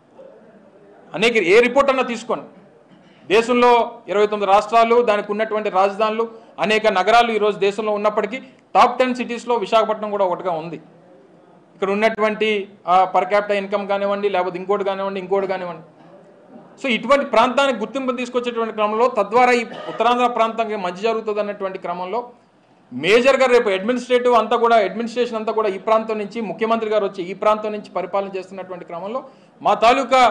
A: అనేక ఏ రిపోర్ట్ అన్నా తీసుకోండి దేశంలో ఇరవై తొమ్మిది రాష్ట్రాలు దానికి ఉన్నటువంటి రాజధానులు అనేక నగరాలు ఈరోజు దేశంలో ఉన్నప్పటికీ టాప్ టెన్ సిటీస్లో విశాఖపట్నం కూడా ఒకటిగా ఉంది ఇక్కడ ఉన్నటువంటి పర్ క్యాపిటల్ ఇన్కమ్ కానివ్వండి లేకపోతే ఇంకోటి కానివ్వండి ఇంకోటి కానివ్వండి సో ఇటువంటి ప్రాంతానికి గుర్తింపు తీసుకొచ్చేటువంటి క్రమంలో తద్వారా ఈ ఉత్తరాంధ్ర ప్రాంతానికి మంచి జరుగుతుంది అన్నటువంటి క్రమంలో మేజర్గా రేపు అడ్మినిస్ట్రేటివ్ అంతా కూడా అడ్మినిస్ట్రేషన్ అంతా కూడా ఈ ప్రాంతం నుంచి ముఖ్యమంత్రి గారు వచ్చి ఈ ప్రాంతం నుంచి పరిపాలన చేస్తున్నటువంటి క్రమంలో మా తాలూకా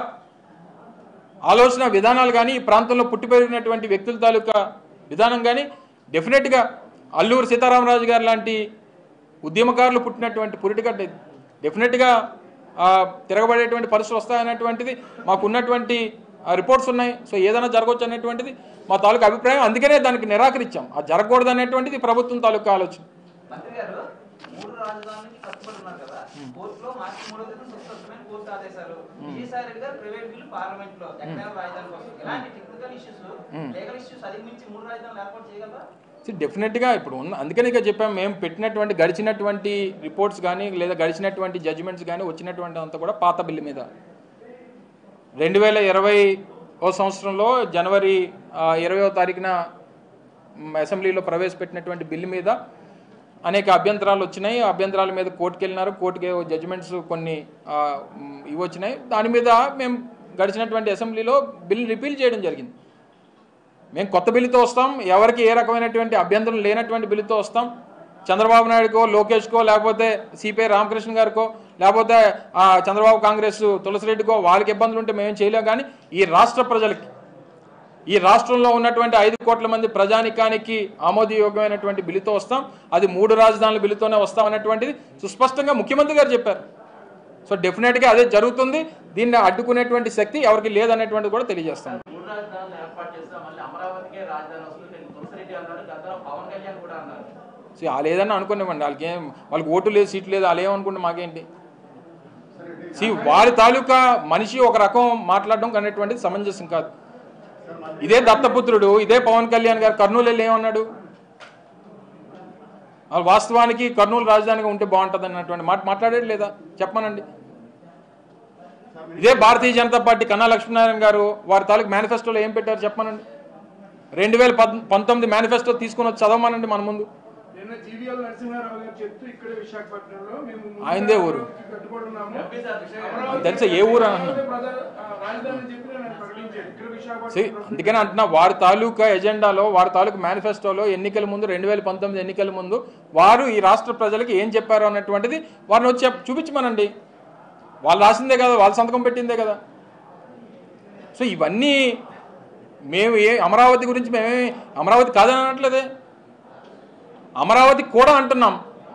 A: ఆలోచన విధానాలు కానీ ఈ ప్రాంతంలో పుట్టి పెరిగినటువంటి వ్యక్తుల తాలూకా విధానం కానీ డెఫినెట్గా అల్లూరు సీతారామరాజు గారు లాంటి ఉద్యమకారులు పుట్టినటువంటి పురిటిగడ్డ ఇది డెఫినెట్గా ఆ, తిరగబడేటువంటి పరిస్థితులు వస్తాయనేటువంటిది మాకు ఉన్నటువంటి రిపోర్ట్స్ ఉన్నాయి సో ఏదైనా జరగవచ్చు అనేటువంటిది మా తాలూకా అభిప్రాయం అందుకనే దానికి నిరాకరించాం అది జరగకూడదు అనేటువంటిది ప్రభుత్వం తాలూకా ఆలోచన
C: మంత్రి గారు మూడు రాజధానులకి కట్టుబడి ఉన్నారు కదా కోర్టులో మార్చి మూడో తేదీ సుస్పష్టమైన కోర్టు ఆదేశాలు విజయసాయి గారు ప్రైవేట్ బిల్లు పార్లమెంట్ లో ఎక్కడైనా రాజధాని కోసం ఇలాంటి టెక్నికల్ ఇష్యూస్ లీగల్ ఇష్యూస్ అధిగమించి మూడు రాజధానులు ఏర్పాటు చేయగలరా
A: సో డెఫినెట్గా ఇప్పుడు ఉన్న అందుకనే ఇక చెప్పాం మేము పెట్టినటువంటి గడిచినటువంటి రిపోర్ట్స్ కానీ లేదా గడిచినటువంటి జడ్జిమెంట్స్ కానీ వచ్చినటువంటి అంతా కూడా పాత బిల్లు మీద రెండు వేల ఇరవై ఓ సంవత్సరంలో జనవరి ఆ, ఇరవయో తారీఖున మ్, అసెంబ్లీలో ప్రవేశపెట్టినటువంటి బిల్లు మీద అనేక అభ్యంతరాలు వచ్చినాయి ఆ అభ్యంతరాల మీద కోర్టుకు వెళ్ళినారు కోర్టుకి జడ్జిమెంట్స్ కొన్ని ఆ, మ్, ఇవి వచ్చినాయి దాని మీద మేము గడిచినటువంటి అసెంబ్లీలో బిల్ రిపీల్ చేయడం జరిగింది మేము కొత్త బిల్లుతో వస్తాం ఎవరికి ఏ రకమైనటువంటి అభ్యంతరం లేనటువంటి బిల్లుతో వస్తాం చంద్రబాబు నాయుడుకో లోకేష్కో లేకపోతే సిపిఐ రామకృష్ణ గారికో లేకపోతే ఆ, చంద్రబాబు కాంగ్రెస్ తులసిరెడ్డికో వాళ్ళకి ఇబ్బందులు ఉంటే మేమేం చేయలేం కానీ ఈ రాష్ట్ర ప్రజలకి ఈ రాష్ట్రంలో ఉన్నటువంటి ఐదు కోట్ల మంది ప్రజానికానికి ఆమోదయోగ్యమైనటువంటి బిల్లుతో వస్తాం అది మూడు రాజధానుల బిల్లుతోనే వస్తాం అనేటువంటిది సుస్పష్టంగా ముఖ్యమంత్రి గారు చెప్పారు సో డెఫినెట్గా అదే జరుగుతుంది దీన్ని అడ్డుకునేటువంటి శక్తి ఎవరికి లేదనేటువంటిది కూడా తెలియజేస్తాం
C: మూడు రాజధానులు ఏర్పాటు చేస్తే మళ్ళీ అమరావతికే రాజధాని వస్తుంది నేను తులసిరెడ్డి అన్నాడు గతంలో పవన్ కళ్యాణ్ కూడా అన్నారు
A: సో వాళ్ళు ఏదన్నా అనుకునేవ్వండి వాళ్ళకి ఏం వాళ్ళకి ఓటు లేదు సీట్ లేదు వాళ్ళు ఏమనుకుంటే మాకేంటి సి వారి తాలూకా మనిషి ఒక రకం మాట్లాడడం అనేటువంటిది సమంజసం కాదు ఇదే దత్తపుత్రుడు ఇదే పవన్ కళ్యాణ్ గారు కర్నూలు వెళ్ళి ఏమన్నాడు వాళ్ళు వాస్తవానికి కర్నూలు రాజధానిగా ఉంటే బాగుంటుంది అన్నటువంటి మాట మాట్లాడేది లేదా చెప్పమనండి ఇదే భారతీయ జనతా పార్టీ కన్నా లక్ష్మీనారాయణ గారు వారి తాలూకు మేనిఫెస్టోలో ఏం పెట్టారు చెప్పమనండి రెండు వేల పద్ పంతొమ్మిది మేనిఫెస్టో తీసుకుని వచ్చి చదవమనండి మన ముందు
D: నిన్న జీవీఎల్ నరసింహారావు గారు చెప్తూ ఇక్కడే విశాఖపట్నంలో మేము ముందు
A: ఆయనదే ఊరు.
D: కట్టుబడి ఉన్నాము
A: అది తెలుసా ఏ ఊరు అని అన్నా?
D: ప్రధాన ఆ, రాజధాని అని చెప్పి నేను ప్రకటించాను ఇక్కడ
A: See,
D: విశాఖపట్నం
A: అందుకనే అంటున్నా వారి తాలూకా ఎజెండాలో వారి తాలూకా మేనిఫెస్టోలో ఎన్నికల ముందు రెండు వేల పంతొమ్మిది ఎన్నికల ముందు వారు ఈ రాష్ట్ర ప్రజలకు ఏం చెప్పారు అన్నటువంటిది వారిని వచ్చి చెప్- చూపించమనండి వాళ్ళు రాసిందే కదా వాళ్ళు సంతకం పెట్టిందే కదా సో ఇవన్నీ మేము ఏ అమరావతి గురించి మేమే అమరావతి కాదని అనట్లేదే అమరావతి కూడా అంటున్నాం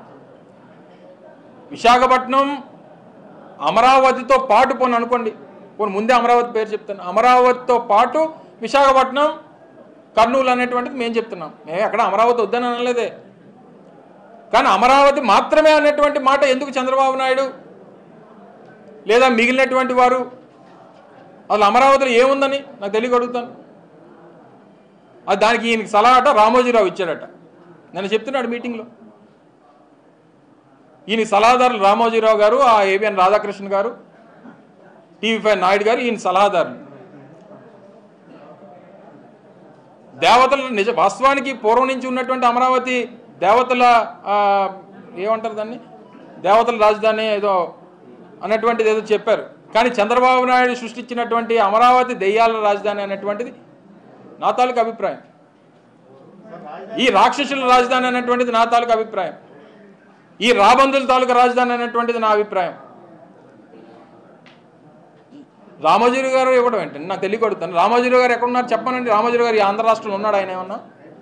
A: విశాఖపట్నం అమరావతితో పాటు పోను అనుకోండి పోను ముందే అమరావతి పేరు చెప్తాను అమరావతితో పాటు విశాఖపట్నం కర్నూలు అనేటువంటిది మేము చెప్తున్నాం మేము ఎక్కడ అమరావతి వద్దని అనలేదే కానీ అమరావతి మాత్రమే అనేటువంటి మాట ఎందుకు చంద్రబాబు నాయుడు లేదా మిగిలినటువంటి వారు అసలు అమరావతిలో ఏముందని నాకు తెలియక అడుగుతాను అది దానికి ఈయనకి సలహా అట రామోజీరావు ఇచ్చాడట నేను చెప్తున్నాడు మీటింగ్లో ఈయన సలహాదారులు రామోజీరావు గారు ఆ ఏబిఎన్ రాధాకృష్ణ గారు టీవీ ఫైవ్ నాయుడు గారు ఈయన సలహాదారులు దేవతల నిజ వాస్తవానికి పూర్వం నుంచి ఉన్నటువంటి అమరావతి దేవతల ఆ, ఏమంటారు దాన్ని దేవతల రాజధాని ఏదో అన్నటువంటిది ఏదో చెప్పారు కానీ చంద్రబాబు నాయుడు సృష్టించినటువంటి అమరావతి దెయ్యాల రాజధాని అనేటువంటిది నా తాలూకు అభిప్రాయం ఈ రాక్షసుల రాజధాని అనేటువంటిది నా తాలూకు అభిప్రాయం ఈ రాబందుల తాలూకా రాజధాని అనేటువంటిది నా అభిప్రాయం రామోజీరావు గారు ఇవ్వడం ఏంటండి నాకు తెలియకొడుతాను రామోజీరావు గారు ఎక్కడున్నారు చెప్పనండి రామోజీరావు గారు ఈ ఆంధ్ర రాష్ట్రంలో ఉన్నాడు ఆయన ఏమన్నా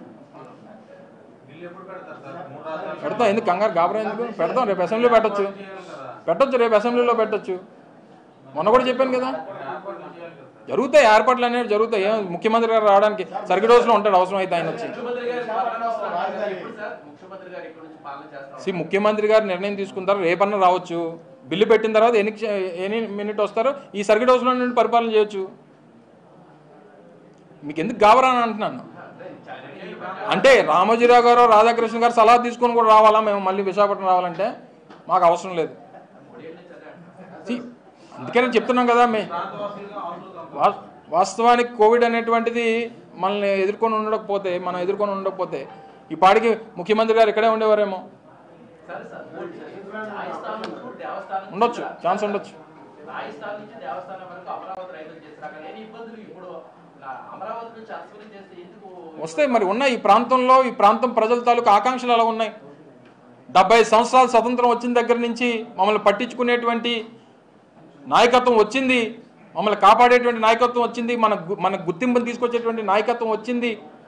A: పెడతాం ఎందుకు కంగారు గాబరా ఎందుకు పెడతాం రేపు అసెంబ్లీలో పెట్టొచ్చు పెట్టొచ్చు రేపు అసెంబ్లీలో పెట్టొచ్చు మొన్న కూడా చెప్పాను కదా జరుగుతాయి ఏర్పాట్లు అనేవి జరుగుతాయి ఏం ముఖ్యమంత్రి గారు రావడానికి సర్కిట్ హౌస్లో ఉంటాడు అవసరం అయితే ఆయన వచ్చి
C: ముఖ్యమంత్రి గారు పాలన వస్తారు. ఎప్పుడు సార్ ముఖ్యమంత్రి గారు ఇక్కడ నుంచి పాలన చేస్తారు
A: సి ముఖ్యమంత్రి గారు నిర్ణయం తీసుకుంటారు రేపన్నా రావచ్చు బిల్లు పెట్టిన తర్వాత ఎన్ని క్ష- ఎన్ని మినిట్ వస్తారో ఈ సర్కిట్ హౌస్లో నుండి పరిపాలన చేయొచ్చు మీకు ఎందుకు గాబరా అని అంటున్నాను అంటే రామోజీరావు గారు రాధాకృష్ణ గారు సలహా తీసుకొని కూడా రావాలా మేము మళ్ళీ విశాఖపట్నం రావాలంటే మాకు అవసరం లేదు See, అందుకనే చెప్తున్నాం కదా మే వా- వాస్తవానికి కోవిడ్ అనేటువంటిది మనల్ని ఎదుర్కొని ఉండకపోతే మనం ఎదుర్కొని ఉండకపోతే ఈ పాడికి ముఖ్యమంత్రి గారు ఇక్కడే ఉండేవారేమో
E: సరే సార్ రాజస్థాన్ నుంచి దేవస్థానం
A: ఉండొచ్చు ఛాన్స్ ఉండొచ్చు
E: రాజస్థాన్ నుంచి దేవస్థానం వరకు అమరావతి రైతులు చేస్తారు అక్కడ లేని ఇబ్బందులు ఇప్పుడు ఆ, అమరావతి నుంచి అసలు చేస్తే ఎందుకు
A: వస్తాయి మరి ఉన్నాయి ఈ ప్రాంతంలో ఈ ప్రాంతం ప్రజల తాలూకు ఆకాంక్షలు అలా ఉన్నాయి డెబ్బై సంవత్సరాల స్వతంత్రం వచ్చిన దగ్గర నుంచి మమ్మల్ని పట్టించుకునేటువంటి నాయకత్వం వచ్చింది మమ్మల్ని కాపాడేటువంటి నాయకత్వం వచ్చింది మన గు- మన గుర్తింపుని తీసుకొచ్చేటువంటి నాయకత్వం వచ్చింది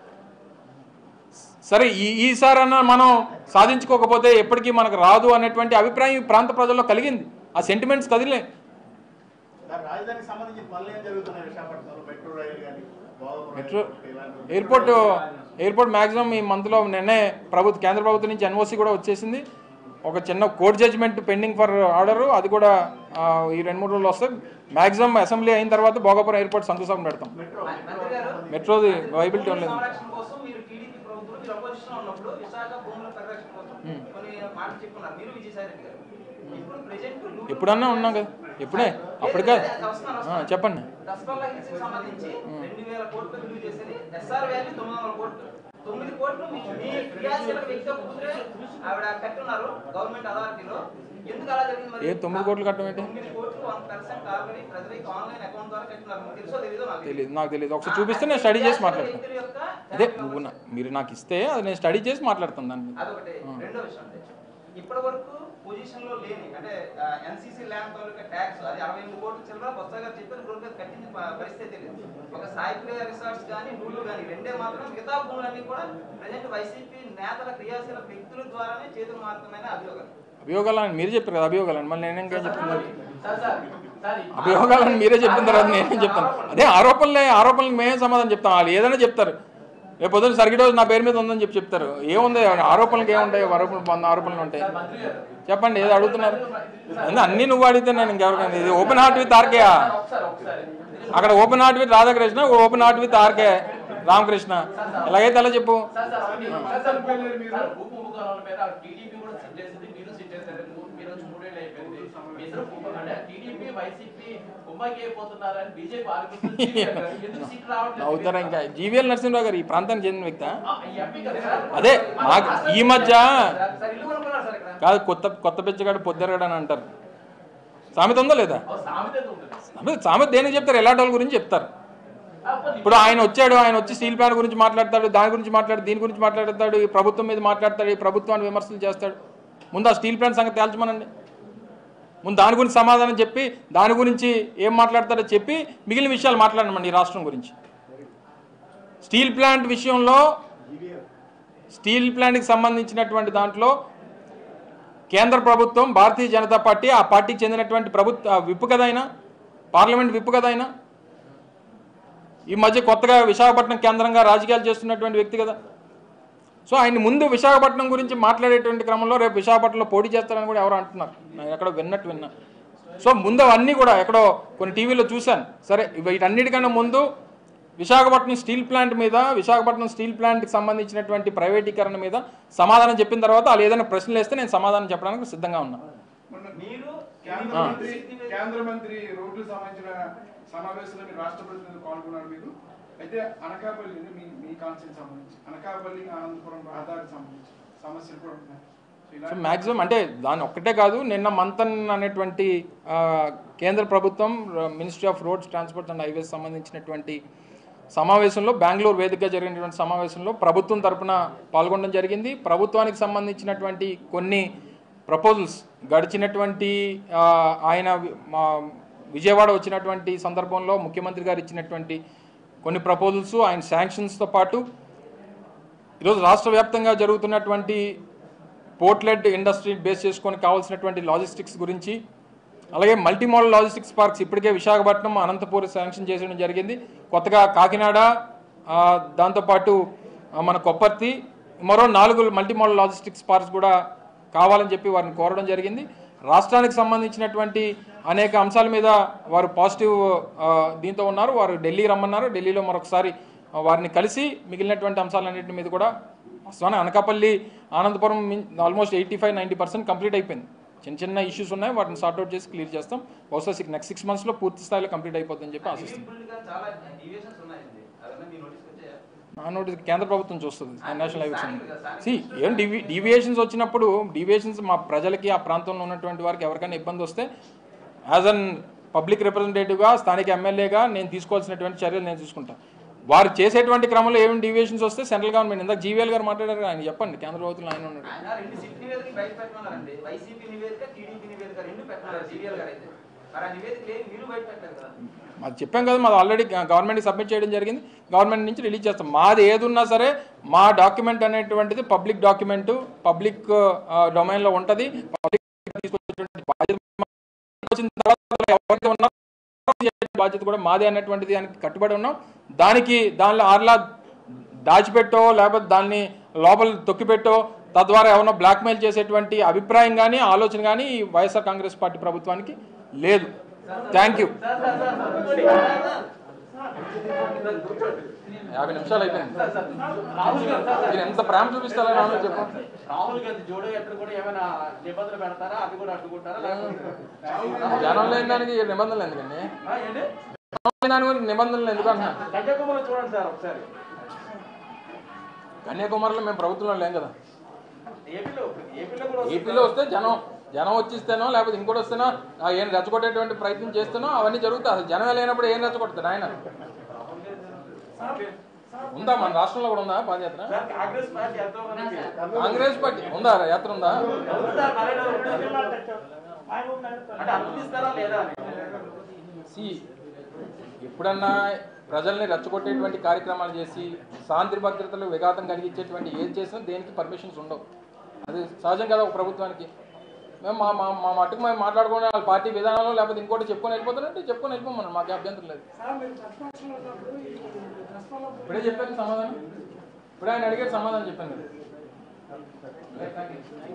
A: సరే ఈ ఈసారన్నా మనం సాధించుకోకపోతే ఎప్పటికీ మనకు రాదు అనేటువంటి అభిప్రాయం ఈ ప్రాంత ప్రజల్లో కలిగింది ఆ సెంటిమెంట్స్ కదిలే
F: దాని రాజధానికి సంబంధించి పనులు ఏం జరుగుతున్నాయి విశాఖపట్నంలో మెట్రో రైలు కానీ
A: మెట్రో ఎయిర్పోర్ట్ ఎయిర్పోర్ట్ మ్యాక్సిమం ఈ మంత్లో నిన్నే ప్రభుత్వ కేంద్ర ప్రభుత్వం నుంచి ఎన్ఓసి కూడా వచ్చేసింది ఒక చిన్న court judgement pending for order అది కూడా ఆ, ఈ రెండు మూడు రోజులు వస్తాయి మ్యాక్సిమం అసెంబ్లీ అయిన తర్వాత భోగాపురం ఎయిర్పోర్ట్ శంకుస్థాపన పెడతాం
C: మంత్రి గారు
A: మెట్రోది వైబిలిటీ
C: భూముల
A: లేదు
C: సంరక్షణ కోసం మీరు టీడీపీ ప్రభుత్వం మీరు అపోజిషన్ లో ఉన్నప్పుడు విశాఖ భూముల పరిరక్షణ కోసం కొన్ని మాటలు చెప్పుకున్నారు మీరు విజయసాయి రెడ్డి గారు ఇప్పుడు ప్రెజెంట్
A: ఎప్పుడన్నా ఉన్నాం కదా ఎప్పుడే అప్పటికే ఆ, చెప్పండి
C: దసపల్లా హిల్స్ కి సంబంధించి రెండు వేల కోట్లు విలువ చేసేది ఎస్ఆర్ వాల్యూ తొమ్మిది వందల కోట్లు తొమ్మిది కోట్లు మీ మీ క్రియాశీలక వ్యక్తి కూతురే ఆవిడ కట్టున్నారు గవర్నమెంట్ అథారిటీలో ఎందుకు అలా జరిగింది మరి
A: ఏ తొమ్మిది కోట్లు కట్టడం ఏంటి
C: తొమ్మిది కోట్లు వన్ పర్సెంట్ ఆల్రెడీ ప్రజలకి ఆన్లైన్ అకౌంట్ ద్వారా కట్టినారు మీకు తెలుసో తెలీదో నాకు
A: తెలియదు నాకు తెలియదు ఒకసారి చూపిస్తే నేను స్టడీ చేసి మాట్లాడతాను
C: వ్యక్తుల యొక్క
A: అదే నువ్వు నా- మీరు నాకు ఇస్తే అది నేను స్టడీ చేసి మాట్లాడతాను దాని మీద
C: అదొకటి రెండో విషయం అంటే ఇప్పటి వరకు పొజిషన్ లో లేని అంటే ఎన్సీసీ ల్యాండ్ తాలూకా ట్యాక్స్ అది అరవై ఎనిమిది కోట్ల చిల్లర బొత్స గారు చెప్పారు ఇప్పుడు వరకు కట్టింది ప- పరిస్థితి లేదు ఒక సాయిప్రియ రిసార్ట్స్ కానీ నూళ్ళు కానీ రెండే మాత్రం మిగతా భూములన్నీ కూడా ప్రజెంట్ వైసీపీ నేతల క్రియాశీల వ్యక్తుల ద్వారానే చేతులు మారుతున్నాయని అభియోగాలు
A: అభియోగాలని మీరు చెప్పారు కదా అభియోగాలని మళ్ళీ నేనేం చెప్తున్నాను
E: సార్ సార్ సార్ ఈ
A: అభియోగాలను మీరే చెప్పిన తర్వాత నేనేం చెప్తాను అదే ఆరోపణలే ఆరోపణలకు మేమే సమాధానం చెప్తాం వాళ్ళు ఏదైనా చెప్తారు రేపు పొద్దున్న సర్కిట్ హౌస్ నా పేరు మీద ఉందని చెప్పి చెప్తారు ఏముంది ఆరోపణలకు ఏముంటాయి ఆరోపణలు వంద ఆరోపణలు ఉంటాయి
E: మంత్రి గారు
A: చెప్పండి ఏదో అడుగుతున్నారు ఏంది అన్ని నువ్వు అడిగితే నేను ఇంకెవరికైనా ఇది ఓపెన్ హార్ట్ విత్ ఆర్కే
E: ఒకసారి ఒకసారి
A: అక్కడ open heart with Radhakrishna open heart with RK Ramakrishna ఎలాగైతే అలా చెప్పు
E: సార్ సార్ ఒకటి. సార్ సార్ భూ- సార్ భూ కుంభకోణాల మీద టీడీపీ కూడా సిట్ చేసింది మీరు సిట్ చేశారు మూ- మీరు వచ్చి మూడేళ్ళు అయిపోయింది మీ ఇద్దరు కుంభ- అంటే టీడీపీ వైసీపీ కుంభకి అయిపోతున్నారని బీజేపీ ఆరోపిస్తుంది ఎందుకు సీట్ రావట్లేదు
A: అవుతారా ఇంకా జీవీఎల్ నరసింహరావు గారు ఈ ప్రాంతానికి చెందిన వ్యక్తి
E: ఆ, ఈ ఎంపీ కదా సార్?
A: అదే మాకు ఈ మధ్య
E: సార్ ఇల్లు కొనుక్కున్నారు సార్ ఇక్కడ
A: కాదు కొత్త కొత్త పెచ్చగాడు పొద్దెరగాడు అని అంటారు సామెత ఉందా లేదా
E: ఓ సామెత ఏదో ఉంటుంది
A: సామెత సామెత దేనికి చెప్తారు ఎలాంటి వాళ్ళ గురించి చెప్తారు
E: ఆ, పోనీ
A: ఇప్పుడు ఆయన వచ్చాడు ఆయన వచ్చి స్టీల్ ప్లాంట్ గురించి మాట్లాడతాడు దాని గురించి మాట్లాడు దీని గురించి మాట్లాడతాడు ఈ ప్రభుత్వం మీద మాట్లాడతాడు ఈ ప్రభుత్వాన్ని విమర్శలు చేస్తాడు ముందు ఆ స్టీల్ ప్లాంట్ సంగతి తేల్చమనండి ముందు దాని గురించి సమాధానం చెప్పి దాని గురించి ఏం మాట్లాడతాడో చెప్పి మిగిలిన విషయాలు మాట్లాడమండి ఈ రాష్ట్రం గురించి స్టీల్ ప్లాంట్ విషయంలో స్టీల్ ప్లాంట్కి సంబంధించినటువంటి దాంట్లో కేంద్ర ప్రభుత్వం భారతీయ జనతా పార్టీ ఆ పార్టీకి చెందినటువంటి ప్రభుత్వ విప్పు కదైనా పార్లమెంట్ విప్పు కదైనా ఈ మధ్య కొత్తగా విశాఖపట్నం కేంద్రంగా రాజకీయాలు చేస్తున్నటువంటి వ్యక్తి కదా సో ఆయన ముందు విశాఖపట్నం గురించి మాట్లాడేటువంటి క్రమంలో రేపు విశాఖపట్నంలో పోటీ చేస్తారని కూడా ఎవరు అంటున్నారు నేను ఎక్కడో విన్నట్టు విన్నా సో ముందు అవన్నీ కూడా ఎక్కడో కొన్ని టీవీలో చూశాను సరే వీటన్నిటికన్నా ముందు విశాఖపట్నం స్టీల్ ప్లాంట్ మీద విశాఖపట్నం స్టీల్ ప్లాంట్కి సంబంధించినటువంటి ప్రైవేటీకరణ మీద సమాధానం చెప్పిన తర్వాత వాళ్ళు ఏదైనా ప్రశ్నలు వేస్తే నేను సమాధానం చెప్పడానికి సిద్ధంగా ఉన్నా
C: మీరు
D: కేంద్ర మంత్రి కేంద్ర మంత్రి రోడ్లకు సంబంధించిన సమావేశంలో మీరు రాష్ట్ర ప్రతినిధులు పాల్గొన్నారు మీరు అయితే అనకాపల్లి మీ మీ కాన్సెప్ట్ సంబంధించి అనకాపల్లి అనంతపురం రహదారికి సంబంధించి సమస్యలు కూడా ఉన్నాయి సో ఇలా
A: సో మ్యాక్సిమం అంటే దాని ఒక్కటే కాదు నిన్న మంతన్ అనేటువంటి ఆ, కేంద్ర ప్రభుత్వం ministry of roads transport and highways సంబంధించినటువంటి సమావేశంలో బెంగళూరు వేదికగా జరిగినటువంటి సమావేశంలో ప్రభుత్వం తరపున పాల్గొనడం జరిగింది ప్రభుత్వానికి సంబంధించినటువంటి కొన్ని ప్రపోజల్స్ గడిచినటువంటి ఆ, ఆయన వి- మా విజయవాడ వచ్చినటువంటి సందర్భంలో ముఖ్యమంత్రి గారు ఇచ్చినటువంటి కొన్ని ప్రపోజల్స్ ఆయన శాంక్షన్స్తో పాటు ఈరోజు రాష్ట్ర వ్యాప్తంగా జరుగుతున్నటువంటి పోర్ట్లెడ్ ఇండస్ట్రీ బేస్ చేసుకొని కావాల్సినటువంటి లాజిస్టిక్స్ గురించి అలాగే మల్టీ మోడల్ లాజిస్టిక్స్ పార్క్స్ ఇప్పటికే విశాఖపట్నం అనంతపూర్ శాంక్షన్ చేయడం జరిగింది కొత్తగా కాకినాడ ఆ, దాంతోపాటు ఆ, మన కొప్పర్తి మరో నాలుగు మల్టీ మోడల్ లాజిస్టిక్స్ పార్క్స్ కూడా కావాలని చెప్పి వారిని కోరడం జరిగింది రాష్ట్రానికి సంబంధించినటువంటి అనేక అంశాల మీద వారు పాజిటివ్ ఆ, దీంతో ఉన్నారు వారు ఢిల్లీ రమ్మన్నారు ఢిల్లీలో మరొకసారి వారిని కలిసి మిగిలినటువంటి అంశాలన్నింటి మీద కూడా వస్తాను Anakapalli Anandapuram almost eighty five ninety percent complete అయిపోయింది చిన్న చిన్న ఇష్యూస్ ఉన్నాయి వాటిని సార్ట్అవుట్ చేసి క్లియర్ చేస్తాం బహుశా సిక్స్ నెక్స్ట్ సిక్స్ మంత్స్లో పూర్తి స్థాయిలో కంప్లీట్ అయిపోతుందని చెప్పి ఆశిస్తున్నాం
C: గా చాలా డీవియేషన్స్ ఉన్నాయండి అదన్నా మీ నోటీస్కి వచ్చాయా
A: ఆ నోటీస్ కేంద్ర ప్రభుత్వం చూస్తుంది నేషనల్ హైవేస్ సి ఏం డివి డీవియేషన్స్ వచ్చినప్పుడు డీవియేషన్స్ మా ప్రజలకి ఆ ప్రాంతంలో ఉన్నటువంటి వారికి ఎవరికైనా ఇబ్బంది వస్తే యాజ్ అన్ పబ్లిక్ రిప్రజెంటేటివ్గా స్థానిక ఎమ్మెల్యేగా నేను తీసుకోవాల్సినటువంటి చర్యలు నేను తీసుకుంటాను వారు చేసేటువంటి క్రమంలో ఏమి డీవియేషన్స్ వస్తే సెంట్రల్ గవర్నమెంట్ ఇందాక జీవీఎల్ గారు మాట్లాడారు కదా, ఆయన చెప్పండి కేంద్ర ప్రభుత్వంలో ఆయన ఉన్నాడు
C: ఆయన రెండు సిట్ నివేదిక బయట పెట్టమన్నారండి వైసీపీ నివేదిక టీడీపీ నివేదిక రెండు పెట్టమన్నారు జీవీఎల్ గారు అయితే మరి ఆ నివేదిక ఏమి మీరు బయట పెట్టారు కదా
A: మాది చెప్పాం కదా మాది ఆల్రెడీ గవర్నమెంట్కి సబ్మిట్ చేయడం జరిగింది గవర్నమెంట్ నుంచి రిలీజ్ చేస్తాం మాది ఏది ఉన్నా సరే మా డాక్యుమెంట్ అనేటువంటిది పబ్లిక్ డాక్యుమెంట్ పబ్లిక్ డొమైన్లో ఉంటుంది పబ్లిక్ తీసుకొచ్చేటువంటి బాధ్యత మాది. వచ్చిన తర్వాత ఎవరికి ఉన్నా బాధ్యత కూడా మాదే అన్నటువంటిది దానికి కట్టుబడి ఉన్నాం దానికి దానిలో ఆర్లా దాచిపెట్టో లేకపోతే దాన్ని లోపల తొక్కిపెట్టో తద్వారా ఏమన్నా బ్లాక్మెయిల్ చేసేటువంటి అభిప్రాయం కానీ ఆలోచన కానీ ఈ వైఎస్ఆర్ కాంగ్రెస్ పార్టీ ప్రభుత్వానికి లేదు థ్యాంక్ యూ యాభై నిమిషాలు అయిపోయింది
E: రాహుల్ గాంధీ సార్,
A: మీరు ఎంత ప్రేమ చూపిస్తారో నాకు చెప్పండి
E: రాహుల్ గాంధీ జోడో ఎక్కడ కూడా ఏమైనా నిబంధనలు పెడతారా అది కూడా అడ్డుకుంటారా లేకపోతే
A: జనం లేని దానికి నిబంధనలు ఎందుకండి
E: ఆ, ఏంటి
A: జనం లేని దాని గురించి నిబంధనలు ఎందుకు అంటున్నా
E: కన్యాకుమారి చూడండి సార్ ఒకసారి
A: కన్యాకుమారిలో మేము ప్రభుత్వంలో లేం కదా
E: ఏపీలో ఏపీలో కూడా వస్తుంది.
A: ఏపీలో వస్తే జనం జనం వచ్చిస్తేనో లేకపోతే ఇంకోటి వస్తేనో ఆ ఏం రెచ్చగొట్టేటువంటి ప్రయత్నం చేస్తేనో అవన్నీ జరుగుతాయి అసలు జనం లేనప్పుడు ఏం రెచ్చగొడతాడు ఆయన ఉందా మన రాష్ట్రంలో కూడా ఉందా పాదయాత్ర
E: సార్ కాంగ్రెస్ పార్టీ ఎంతో మందికి
A: కాంగ్రెస్ పార్టీ ఉందా యాత్ర ఉందా
E: ఎవరు సార్ నరేంద్ర మోడీ? అంటే అనుమతిస్తారా లేదా అని
A: సి ఎప్పుడన్నా ప్రజల్ని రెచ్చగొట్టేటువంటి కార్యక్రమాలు చేసి శాంతి భద్రతలు విఘాతం కలిగించేటువంటి ఏది చేసినా దేనికి పర్మిషన్స్ ఉండవు అది సహజం కదా ఒక ప్రభుత్వానికి మేము మా మా మా మట్టుకు మేము మాట్లాడుకునే వాళ్ళ పార్టీ విధానాలు లేకపోతే ఇంకోటి చెప్పుకొని వెళ్ళిపోతారంటే చెప్పుకొని వెళ్ళిపోమన్నాం మాకు అభ్యంతరం లేదు
B: సార్ మీరు ప్రతిపక్షంలో ఉన్నప్పుడు ఈ ప్రశ్నలో
A: ఇప్పుడే చెప్పాను సమాధానం ఇప్పుడే ఆయన అడిగారు సమాధానం చెప్పాను కదా